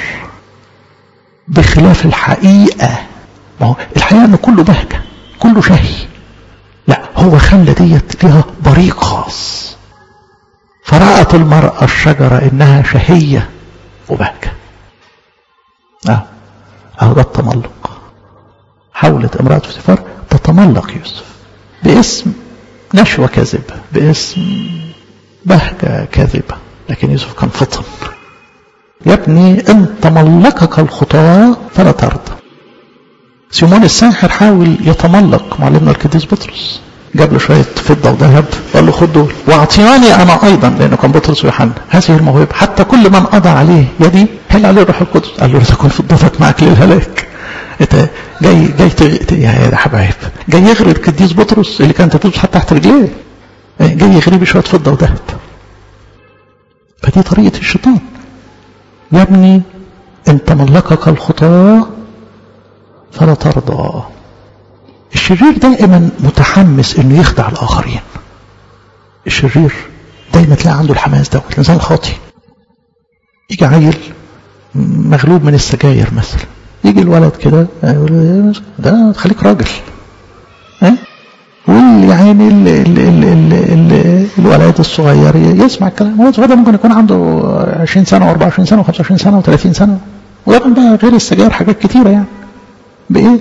بخلاف الحقيقة ما هو الحقيقة انه كله بهجة كله شهي لا هو خلى ديت لها بريق خاص فرأت المرأة الشجرة انها شهية وبهجة اه اهو ده التملق حاولت امرأة فوتيفار تتملق يوسف باسم نشوة كاذبة باسم بهجة كاذبة لكن يوسف كان فطن يا ابني ان تملكك الخطاة فلا ترضى سيمون الساحر حاول يتملق معلمنا القديس بطرس جاب له شوية فضة وذهب وقال له خد دول واعطياني انا ايضا لانه كان بطرس ويوحنا هذه الموهبة حتى كل من قضى عليه يدي هل عليه الروح القدس قال له تكون فضتك معك للهلاك انت جاي جاي ت... يا حبايب جاي يغرد قديس بطرس اللي كانت تدوس تحت رجليه جاي يغري شويه فضه وذهب فدي طريقه الشيطان يا ابني ان تملكك الخطاه فلا ترضى الشرير دائما متحمس انه يخدع الاخرين الشرير دايما تلاقي عنده الحماس دوت الانسان الخاطي يجي عيل مغلوب من السجاير مثلا يجي الولد كده يقول ده خليك راجل ها واللي يعني ال ال ال ال ال الولد الصغير يسمع الكلام هو الصغير ممكن يكون عنده 20 سنه و24 سنه و25 سنه و30 سنه وطبعا بقى غير السجاير حاجات كتيره يعني بايه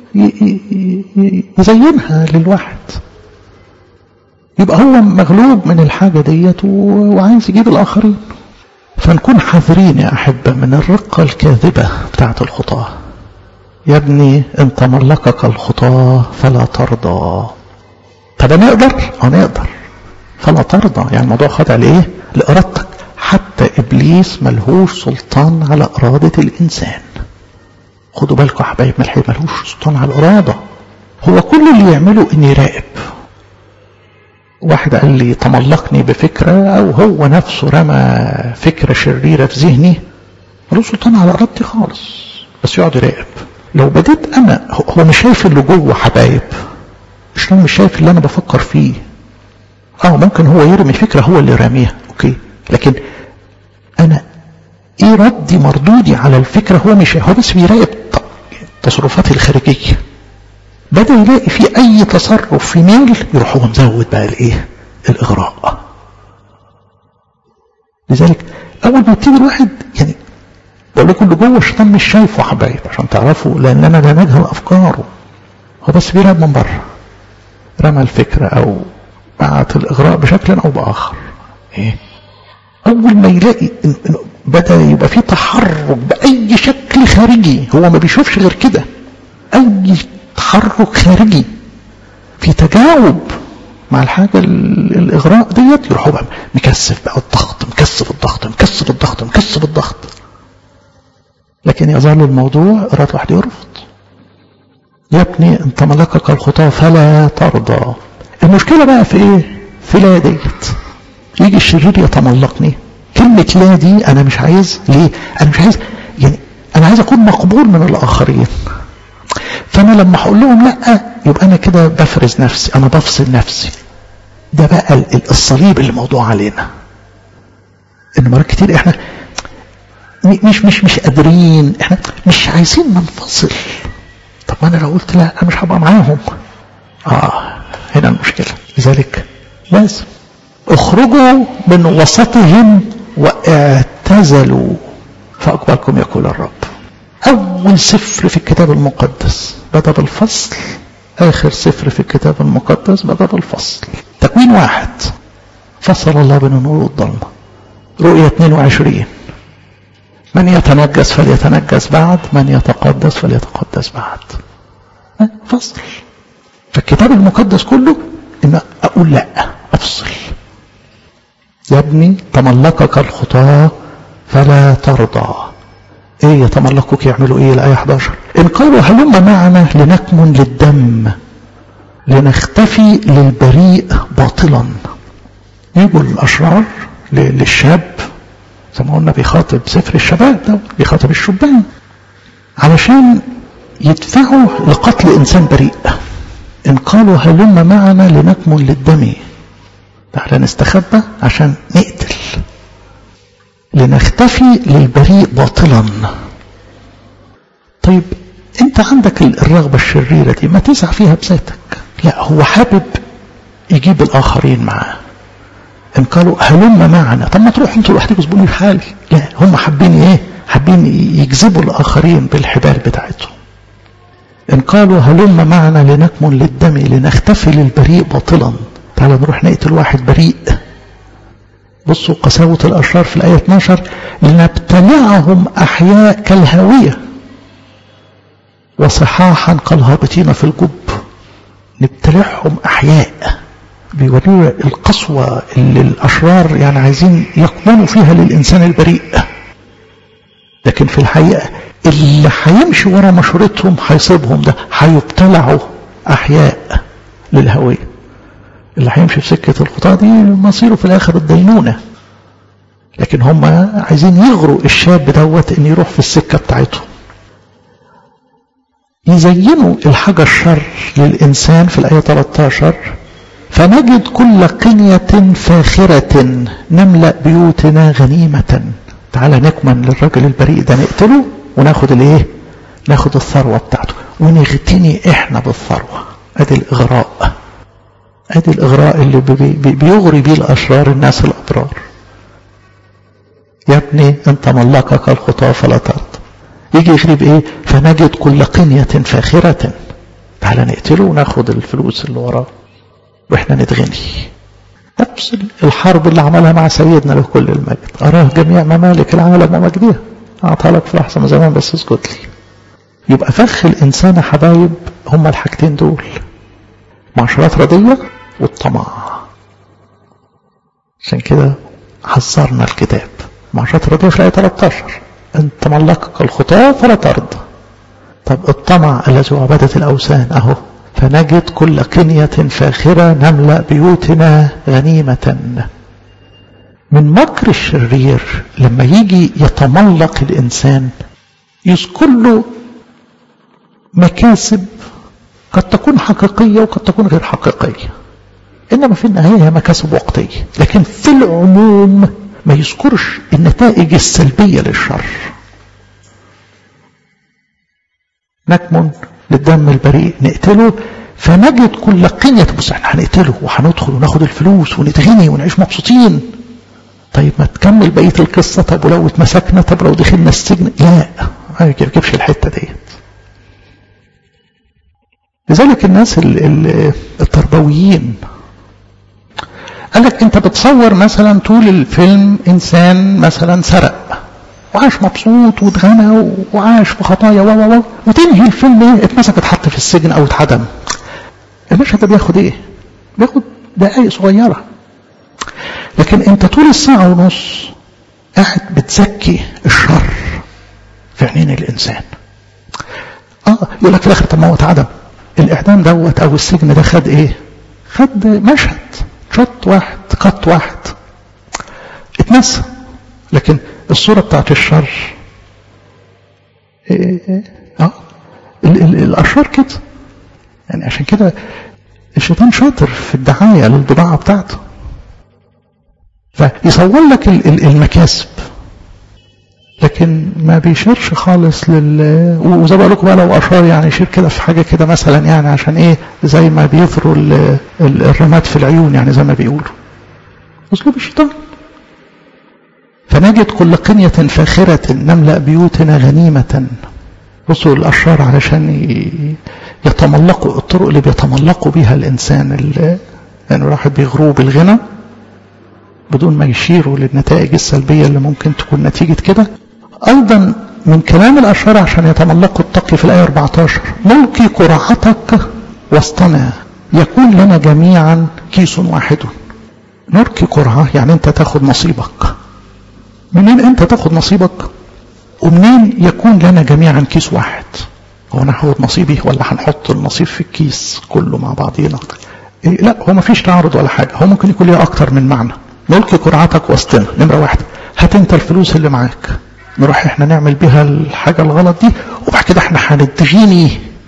يزينها للواحد يبقى هو مغلوب من الحاجه ديت وعايز يجيب الاخرين فنكون حذرين يا أحبة من الرقة الكاذبة بتاعة الخطاة يا ابني ان تملكك الخطاة فلا ترضى طب نقدر اه نقدر فلا ترضى يعني الموضوع خاضع لايه لارادتك حتى ابليس ملهوش سلطان على ارادة الانسان خدوا بالكم يا حبايب من الحقيقة ملهوش سلطان على الاراده هو كل اللي يعمله انه يراقب واحد قال لي تملقني بفكرة او هو نفسه رمى فكرة شريرة في ذهني ملوش سلطان على ارادتي خالص بس يقعد يراقب لو بديت انا هو مش شايف اللي جوه حبايب مش مش شايف اللي انا بفكر فيه اه ممكن هو يرمي فكرة هو اللي راميها اوكي لكن انا ايه ردي مردودي على الفكرة هو مش هو بس بيراقب تصرفاتي الخارجية بدأ يلاقي في اي تصرف في ميل يروح هو مزود بقى الايه الاغراء لذلك اول ما يبتدي الواحد يعني بقول لكم اللي جوه الشيطان مش شايفه حبايب عشان تعرفوا لان انا لا نجهل افكاره هو بس بيراقب من بره رمى الفكرة او بعت الاغراء بشكل او باخر ايه اول ما يلاقي إن إن بدا يبقى في تحرك باي شكل خارجي هو ما بيشوفش غير كده اي تحرك خارجي في تجاوب مع الحاجه الاغراء ديت يروح بقى مكثف بقى الضغط مكثف الضغط مكثف الضغط مكثف الضغط لكن يظل الموضوع اراد واحد يرفض يا ابني انت ملكك الخطاه فلا ترضى المشكله بقى في ايه في لا ديت يجي الشرير يتملقني كلمة لا دي أنا مش عايز ليه أنا مش عايز يعني أنا عايز أكون مقبول من الآخرين فأنا لما هقول لهم لا يبقى أنا كده بفرز نفسي أنا بفصل نفسي ده بقى الصليب اللي موضوع علينا إن مرات كتير إحنا مش مش مش قادرين إحنا مش عايزين ننفصل طب ما أنا لو قلت لا أنا مش هبقى معاهم آه هنا المشكلة لذلك لازم اخرجوا من وسطهم واعتزلوا فأقبلكم يقول الرب أول سفر في الكتاب المقدس بدأ بالفصل آخر سفر في الكتاب المقدس بدأ بالفصل تكوين واحد فصل الله بين النور والظلمة رؤية 22 من يتنجس فليتنجس بعد من يتقدس فليتقدس بعد فصل فالكتاب المقدس كله ان اقول لا افصل يا ابني تملكك الخطاة فلا ترضى ايه يتملكوك يعملوا ايه الآية 11 ان قالوا هلم معنا لنكمن للدم لنختفي للبريء باطلا يجوا الاشرار للشاب زي ما قلنا بيخاطب سفر الشباب ده بيخاطب الشبان علشان يدفعوا لقتل انسان بريء ان قالوا هلم معنا لنكمن للدم تعالى نستخبى عشان نقتل لنختفي للبريء باطلا طيب انت عندك الرغبة الشريرة دي ما تسعى فيها بذاتك لا هو حابب يجيب الاخرين معاه ان قالوا هلم معنا طب ما تروح انتوا لوحدكم سيبوني في حالي لا هم حابين ايه حابين يجذبوا الاخرين بالحبال بتاعتهم ان قالوا هلم معنا لنكمن للدم لنختفي للبريء باطلا تعالى نروح نقتل واحد بريء بصوا قساوة الأشرار في الآية 12 لنبتلعهم أحياء كالهاوية وصحاحا كالهابطين في الجب نبتلعهم أحياء بيورينا القسوة اللي الأشرار يعني عايزين يقبلوا فيها للإنسان البريء لكن في الحقيقة اللي هيمشي ورا مشورتهم هيصيبهم ده هيبتلعوا أحياء للهوية اللي هيمشي في سكة الخطاة دي مصيره في الآخر الدينونة لكن هم عايزين يغروا الشاب دوت ان يروح في السكة بتاعتهم يزينوا الحاجة الشر للإنسان في الآية 13 فنجد كل قنية فاخرة نملأ بيوتنا غنيمة تعالى نكمن للرجل البريء ده نقتله وناخد الايه ناخد الثروة بتاعته ونغتني احنا بالثروة ادي الاغراء ادي الاغراء اللي بي بي بيغري بيه الاشرار الناس الابرار يا ابني انت ملكك الخطاة فلا ترضى يجي يغري بايه فنجد كل قنية فاخرة تعالى نقتله وناخد الفلوس اللي وراه واحنا نتغني نفس الحرب اللي عملها مع سيدنا له كل المجد أراه جميع ممالك العالم ومجدها أعطى لك في لحظة من زمان بس اسكت لي يبقى فخ الإنسان يا حبايب هما الحاجتين دول معاشرات ردية والطمع عشان كده حذرنا الكتاب معاشرات ردية في الآية 13 أن تملكك الخطاة فلا ترضى طب الطمع الذي هو عبادة الأوثان أهو فنجد كل قنية فاخرة نملأ بيوتنا غنيمة من مكر الشرير لما يجي يتملق الإنسان يذكر له مكاسب قد تكون حقيقية وقد تكون غير حقيقية إنما في النهاية هي مكاسب وقتية لكن في العموم ما يذكرش النتائج السلبية للشر نكمن للدم البريء نقتله فنجد كل قنية بص احنا هنقتله وهندخل وناخد الفلوس ونتغني ونعيش مبسوطين طيب ما تكمل بقية القصة طب ولو اتمسكنا طب لو دخلنا السجن لا ما يجيبش الحتة ديت لذلك الناس التربويين قال لك انت بتصور مثلا طول الفيلم انسان مثلا سرق وعاش مبسوط واتغنى وعاش في خطايا و و وتنهي الفيلم ايه اتمسك اتحط في السجن او اتعدم المشهد ده بياخد ايه بياخد دقايق صغيره لكن انت طول الساعه ونص قاعد بتزكي الشر في عينين الانسان اه يقول لك في الاخر طب ما هو اتعدم الاعدام دوت او السجن ده خد ايه خد مشهد شط واحد قط واحد اتنسى لكن الصورة بتاعت الشر إيه اه ال ال الاشرار كده يعني عشان كده الشيطان شاطر في الدعاية للبضاعة بتاعته فيصور لك ال المكاسب لكن ما بيشيرش خالص لل وزي ما لكم بقى لو اشار يعني يشير كده في حاجه كده مثلا يعني عشان ايه زي ما بيثروا الرماد في العيون يعني زي ما بيقولوا اسلوب الشيطان فنجد كل قنية فاخرة نملأ بيوتنا غنيمة بصوا الأشرار علشان يتملقوا الطرق اللي بيتملقوا بها الإنسان اللي يعني الواحد بيغروه بالغنى بدون ما يشيروا للنتائج السلبية اللي ممكن تكون نتيجة كده أيضا من كلام الأشرار عشان يتملقوا التقي في الآية 14 نلقي قرعتك وسطنا يكون لنا جميعا كيس واحد نلقي قرعة يعني أنت تاخد نصيبك منين أنت تاخد نصيبك ومنين يكون لنا جميعا كيس واحد هو أنا هاخد نصيبي ولا هنحط النصيب في الكيس كله مع بعضينا إيه لا هو ما فيش تعارض ولا حاجة هو ممكن يكون ليه أكتر من معنى نلقي قرعتك وسطنا نمرة واحد هات انت الفلوس اللي معاك نروح احنا نعمل بيها الحاجة الغلط دي وبعد كده احنا هندغيني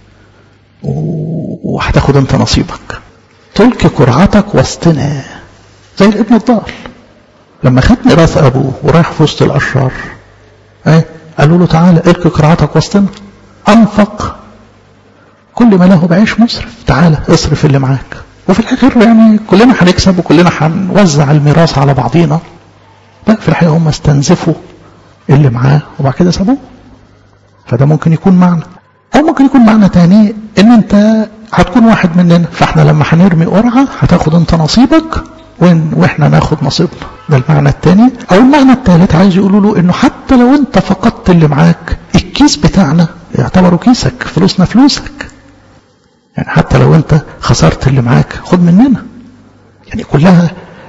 وهتاخد انت نصيبك تلقي قرعتك وسطنا زي الابن الضال لما خد ميراث ابوه ورايح في وسط الاشرار ايه قالوا له تعالى القي قرعتك وسطنا انفق كل ما له بعيش مصرف تعالى اصرف اللي معاك وفي الاخر يعني كلنا هنكسب وكلنا هنوزع الميراث على بعضينا لا في الحقيقه هم استنزفوا اللي معاه وبعد كده سابوه فده ممكن يكون معنى او ممكن يكون معنى تاني ان انت هتكون واحد مننا فاحنا لما هنرمي قرعه هتاخد انت نصيبك وين واحنا ناخد نصيبنا ده المعنى الثاني او المعنى الثالث عايز يقولوا له انه حتى لو انت فقدت اللي معاك الكيس بتاعنا يعتبروا كيسك فلوسنا فلوسك يعني حتى لو انت خسرت اللي معاك خد مننا يعني كلها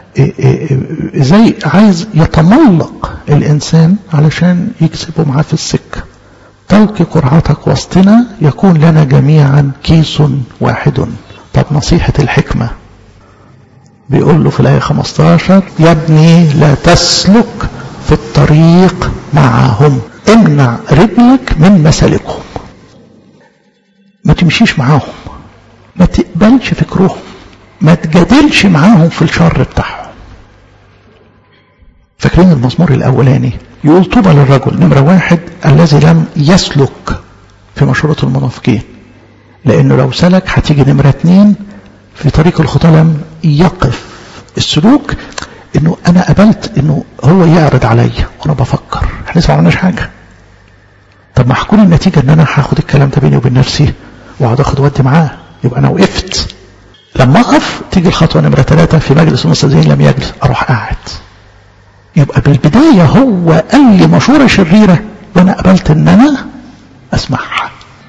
زي عايز يتملق الانسان علشان يكسبه معاه في السكه تلقي قرعتك وسطنا يكون لنا جميعا كيس واحد طب نصيحة الحكمة بيقول له في الآية 15 يا ابني لا تسلك في الطريق معهم امنع رجلك من مسالكهم ما تمشيش معاهم ما تقبلش فكرهم ما تجادلش معاهم في الشر بتاعهم فاكرين المزمور الاولاني يقول طوبى للرجل نمره واحد الذي لم يسلك في مشورة المنافقين لانه لو سلك هتيجي نمره اتنين في طريق الخطى لم يقف السلوك انه انا قبلت انه هو يعرض عليا وانا بفكر احنا لسه ما عملناش حاجه طب ما هتكون النتيجه ان انا هاخد الكلام ده بيني وبين نفسي واقعد اخد ودي معاه يبقى انا وقفت لما اقف تيجي الخطوه نمره ثلاثه في مجلس المستاذين لم يجلس اروح قاعد يبقى بالبدايه هو قال لي مشوره شريره وانا قبلت ان انا اسمعها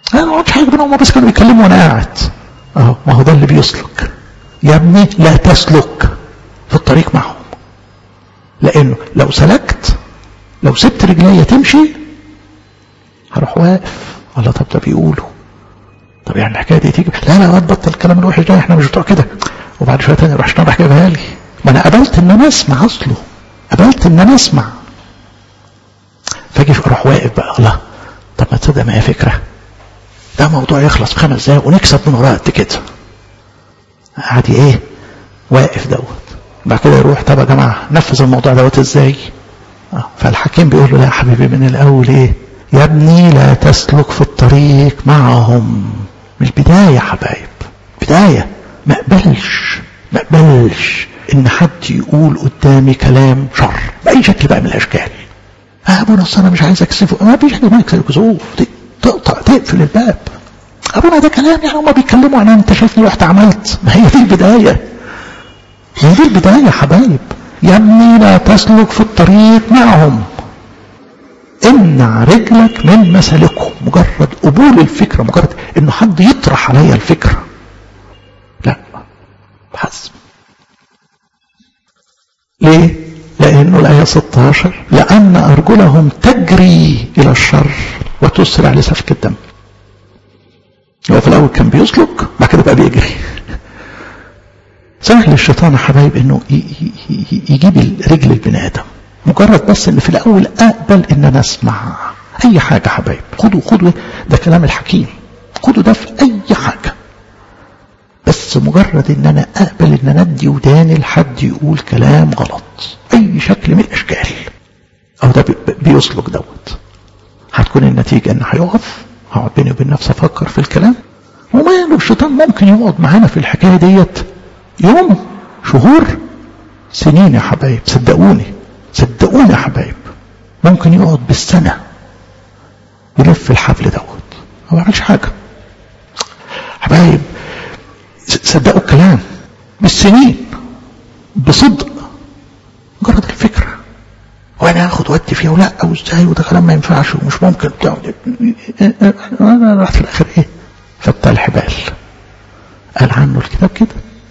انا ما قلتش حاجه بينهم بس كانوا بيتكلموا وانا قاعد اهو ما هو ده اللي بيسلك يا ابني لا تسلك في الطريق معهم لانه لو سلكت لو سبت رجليا تمشي هروح واقف الله طب ده بيقولوا طب يعني الحكايه دي تيجي لا لا واد بطل الكلام الوحش ده احنا مش بتوع كده وبعد شويه تاني يروح شنو راح جايبها لي ما انا قبلت ان انا اسمع اصله قبلت ان انا اسمع فاجي اروح واقف بقى الله طب ما تصدق ما هي فكره ده موضوع يخلص في خمس دقايق ونكسب من وراه قد كده قاعد ايه واقف دوت بعد كده يروح طب يا جماعه نفذ الموضوع دوت ازاي آه. فالحكيم بيقول له لا يا حبيبي من الاول ايه يا ابني لا تسلك في الطريق معهم مش بدايه يا حبايب بدايه ما اقبلش ما اقبلش ان حد يقول قدامي كلام شر باي شكل بقى من الاشكال آه ابونا اصل انا مش عايز اكسفه ما فيش حاجه ما كسوف تقطع تقفل الباب ابونا ده كلام يعني هما بيتكلموا عن انت شايفني رحت عملت ما هي دي البدايه هي دي البدايه يا حبايب يا ابني لا تسلك في الطريق معهم امنع رجلك من مسالكهم مجرد قبول الفكره مجرد انه حد يطرح عليا الفكره لا بحسب ليه لانه الايه 16 لان ارجلهم تجري الى الشر وتسرع لسفك الدم هو في الاول كان بيسلك بعد كده بقى بيجري سهل الشيطان يا حبايب انه يجيب رجل البني ادم مجرد بس ان في الاول اقبل ان انا اسمع اي حاجه حبايب خدوا خدوا ده كلام الحكيم خدوا ده في اي حاجه بس مجرد ان انا اقبل ان انا ادي وداني لحد يقول كلام غلط اي شكل من الاشكال او ده بيسلك دوت هتكون النتيجه ان هيقف هقعد بيني وبين نفسي افكر في الكلام وماله الشيطان ممكن يقعد معانا في الحكايه ديت يوم شهور سنين يا حبايب صدقوني صدقوني يا حبايب ممكن يقعد بالسنة يلف الحفل دوت ما بعملش حاجة حبايب صدقوا الكلام بالسنين بصدق مجرد الفكرة وانا اخد ودي فيها ولا وازاي وده كلام ما ينفعش ومش ممكن انا رحت في الاخر ايه فتى الحبال قال عنه الكتاب كده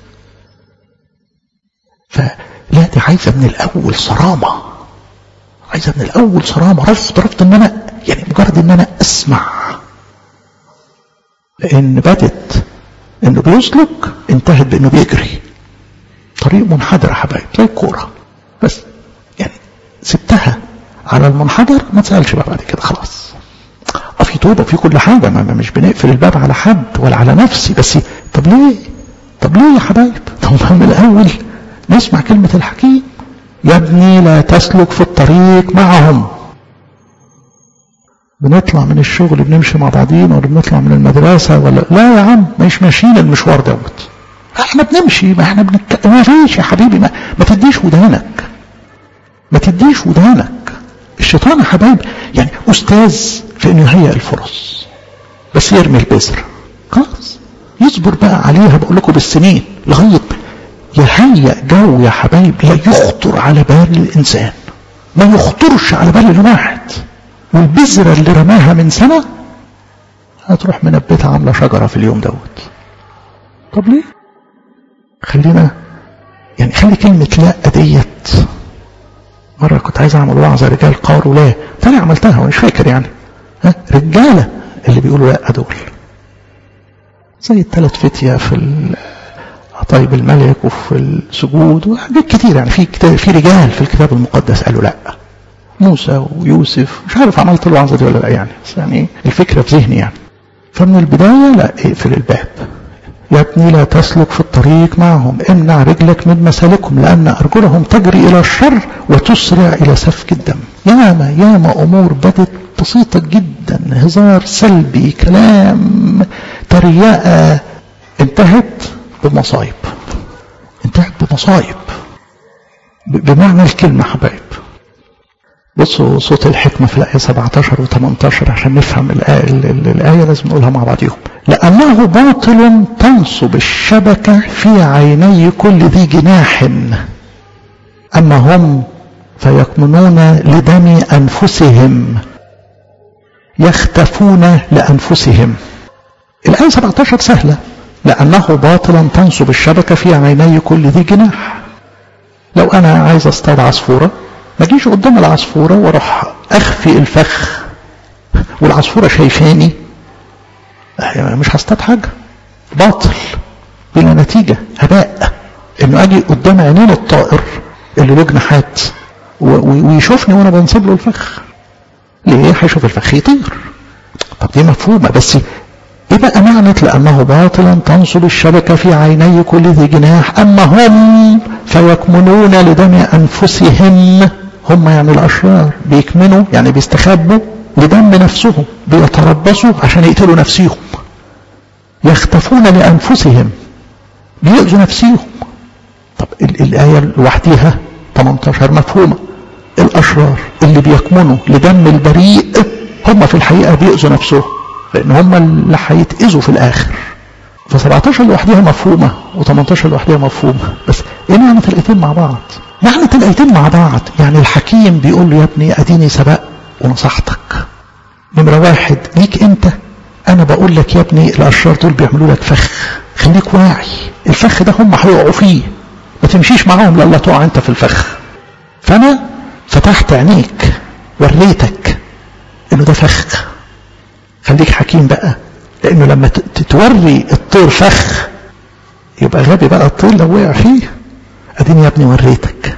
فلا دي عايزة من الأول صرامة عايزة من الأول صرامة رفض رفض إن أنا يعني مجرد إن أنا أسمع لأن بدت إنه بيسلك انتهت بإنه بيجري طريق منحدر يا حبايب زي الكورة بس يعني سبتها على المنحدر ما تسألش بقى بعد كده خلاص اه في توبة في كل حاجة ما مش بنقفل الباب على حد ولا على نفسي بس طب ليه طب ليه يا حبايب طب من الأول نسمع كلمة الحكيم يا ابني لا تسلك في الطريق معهم بنطلع من الشغل بنمشي مع بعضين ولا بنطلع من المدرسة ولا لا يا عم مش ماشيين المشوار دوت احنا بنمشي ما احنا بنك... ما فيش يا حبيبي ما, ما تديش ودانك ما تديش ودانك الشيطان يا حبايب يعني استاذ في انه يهيئ الفرص بس يرمي البذر خلاص يصبر بقى عليها بقول لكم بالسنين لغايه يهيأ جو يا حبايب لا يخطر على بال الإنسان ما يخطرش على بال الواحد والبذرة اللي رماها من سنة هتروح منبتها عاملة شجرة في اليوم دوت طب ليه خلينا يعني خلي كلمة لا ديت مرة كنت عايز أعمل وعظة رجال قاروا لا تاني عملتها ومش فاكر يعني ها رجالة اللي بيقولوا لا دول زي الثلاث فتية في طيب الملك وفي السجود وحاجات كتير يعني في كتاب في رجال في الكتاب المقدس قالوا لا موسى ويوسف مش عارف عملت الوعظه دي ولا لا يعني بس يعني الفكره في ذهني يعني فمن البدايه لا اقفل الباب يا ابني لا تسلك في الطريق معهم امنع رجلك من مسالكهم لأن أرجلهم تجري إلى الشر وتسرع إلى سفك الدم ياما ياما أمور بدت بسيطة جدا هزار سلبي كلام تريقة انتهت بمصايب انتهت بمصايب بمعنى الكلمة حبايب بصوا صوت الحكمة في الآية 17 و 18 عشان نفهم الآية, الآية لازم نقولها مع بعضيهم لأنه باطل تنصب الشبكة في عيني كل ذي جناح أما هم فيكمنون لدم أنفسهم يختفون لأنفسهم الآية 17 سهلة لأنه باطلا تنصب الشبكة في عيني كل ذي جناح لو أنا عايز أصطاد عصفورة ما اجيش قدام العصفورة واروح أخفي الفخ والعصفورة شايفاني مش هصطاد حاجة باطل بلا نتيجة هباء انه اجي قدام عينين الطائر اللي له جناحات ويشوفني وانا بنصب له الفخ ليه هيشوف الفخ يطير طب دي مفهومة بس ايه بقى معنى لانه باطلا تنصب الشبكة في عيني كل ذي جناح اما هم فيكمنون لدم انفسهم هم يعني الاشرار بيكمنوا يعني بيستخبوا لدم نفسهم بيتربصوا عشان يقتلوا نفسيهم يختفون لانفسهم بيأذوا نفسيهم طب الآية لوحديها 18 مفهومة الأشرار اللي بيكمنوا لدم البريء هم في الحقيقة بيأذوا نفسهم لأن هم اللي هيتأذوا في الآخر ف 17 لوحديها مفهومة و18 لوحديها مفهومة بس ايه معنى الآيتين مع بعض؟ معنى الآيتين مع بعض يعني الحكيم بيقول له يا ابني أديني سبق ونصحتك نمرة واحد ليك أنت أنا بقول لك يا ابني الأشرار دول بيعملوا لك فخ خليك واعي الفخ ده هم هيقعوا فيه ما تمشيش معاهم لألا تقع انت في الفخ فانا فتحت عينيك وريتك انه ده فخ خليك حكيم بقى لانه لما توري الطير فخ يبقى غبي بقى الطير لو وقع فيه اديني يا ابني وريتك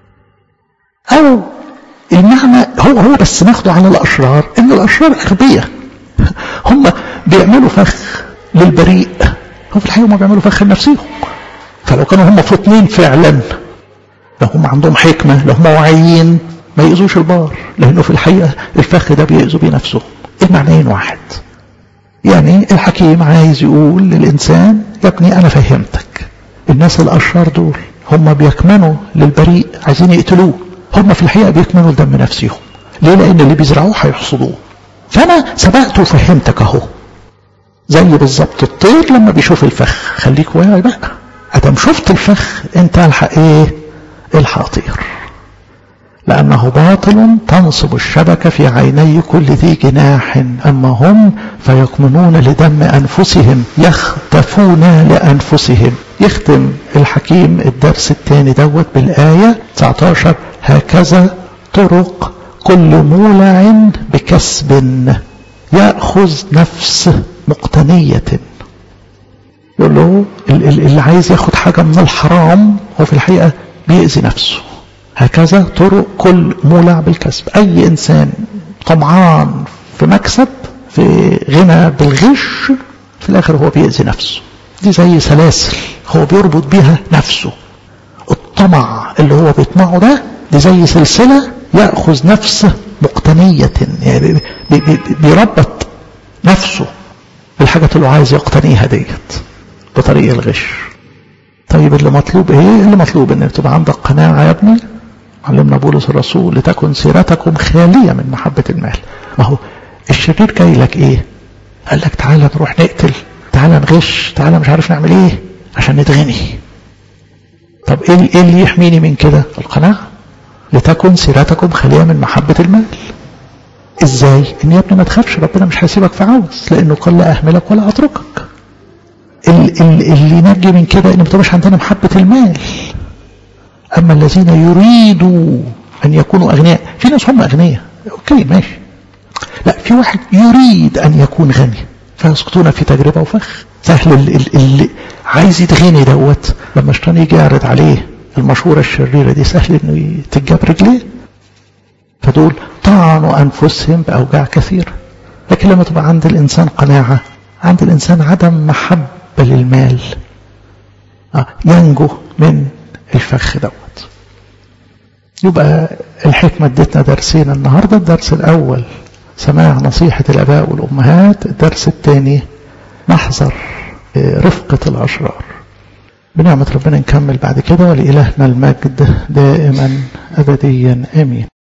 او المعنى هو هو بس ناخده على الاشرار ان الاشرار اغبياء هم بيعملوا فخ للبريء هو في الحقيقه هم بيعملوا فخ لنفسهم فلو كانوا هم فطنين فعلا لو هم عندهم حكمة لو هم واعيين ما يأذوش البار لأنه في الحقيقة الفخ ده بيأذوا بيه نفسهم المعنيين واحد يعني الحكيم عايز يقول للإنسان يا ابني أنا فهمتك الناس الأشرار دول هم بيكمنوا للبريء عايزين يقتلوه هم في الحقيقة بيكمنوا لدم نفسهم ليه لأن اللي بيزرعوه هيحصدوه فأنا سبقت وفهمتك أهو زي بالظبط الطير لما بيشوف الفخ خليك واعي بقى ادم شفت الفخ انت الحق ايه الحق طير لأنه باطل تنصب الشبكة في عيني كل ذي جناح أما هم فيكمنون لدم أنفسهم يختفون لأنفسهم يختم الحكيم الدرس الثاني دوت بالآية 19 هكذا طرق كل مولع بكسب يأخذ نفس مقتنية يقول له اللي عايز ياخد حاجة من الحرام هو في الحقيقة بيأذي نفسه هكذا طرق كل مولع بالكسب أي إنسان طمعان في مكسب في غنى بالغش في الآخر هو بيأذي نفسه دي زي سلاسل هو بيربط بيها نفسه الطمع اللي هو بيطمعه ده دي زي سلسلة يأخذ نفسه مقتنية يعني بيربط نفسه بالحاجة اللي عايز يقتنيها ديت بطريق الغش طيب اللي مطلوب ايه اللي مطلوب ان تبقى عندك قناعة يا ابني علمنا بولس الرسول لتكن سيرتكم خالية من محبة المال ما هو الشرير جاي لك ايه قال لك تعالى نروح نقتل تعالى نغش تعالى مش عارف نعمل ايه عشان نتغني طب ايه ايه اللي يحميني من كده القناعة لتكن سيرتكم خالية من محبة المال ازاي ان يا ابني ما تخافش ربنا مش هيسيبك في عوز لانه قال لا اهملك ولا اتركك اللي ينجي من كده ان ما تبقاش عندنا محبة المال اما الذين يريدوا ان يكونوا اغنياء في ناس هم اغنياء اوكي ماشي لا في واحد يريد ان يكون غني فيسقطون في تجربة وفخ سهل اللي, اللي عايز يتغني دوت لما الشيطان يجي يعرض عليه المشورة الشريرة دي سهل انه تتجاب رجليه فدول طعنوا انفسهم باوجاع كثيرة لكن لما تبقى عند الانسان قناعة عند الانسان عدم محبة للمال ينجو من الفخ دوت يبقى الحكمة ادتنا درسين النهاردة الدرس الأول سماع نصيحة الأباء والأمهات الدرس الثاني نحذر رفقة الأشرار بنعمة ربنا نكمل بعد كده ولإلهنا المجد دائما أبديا آمين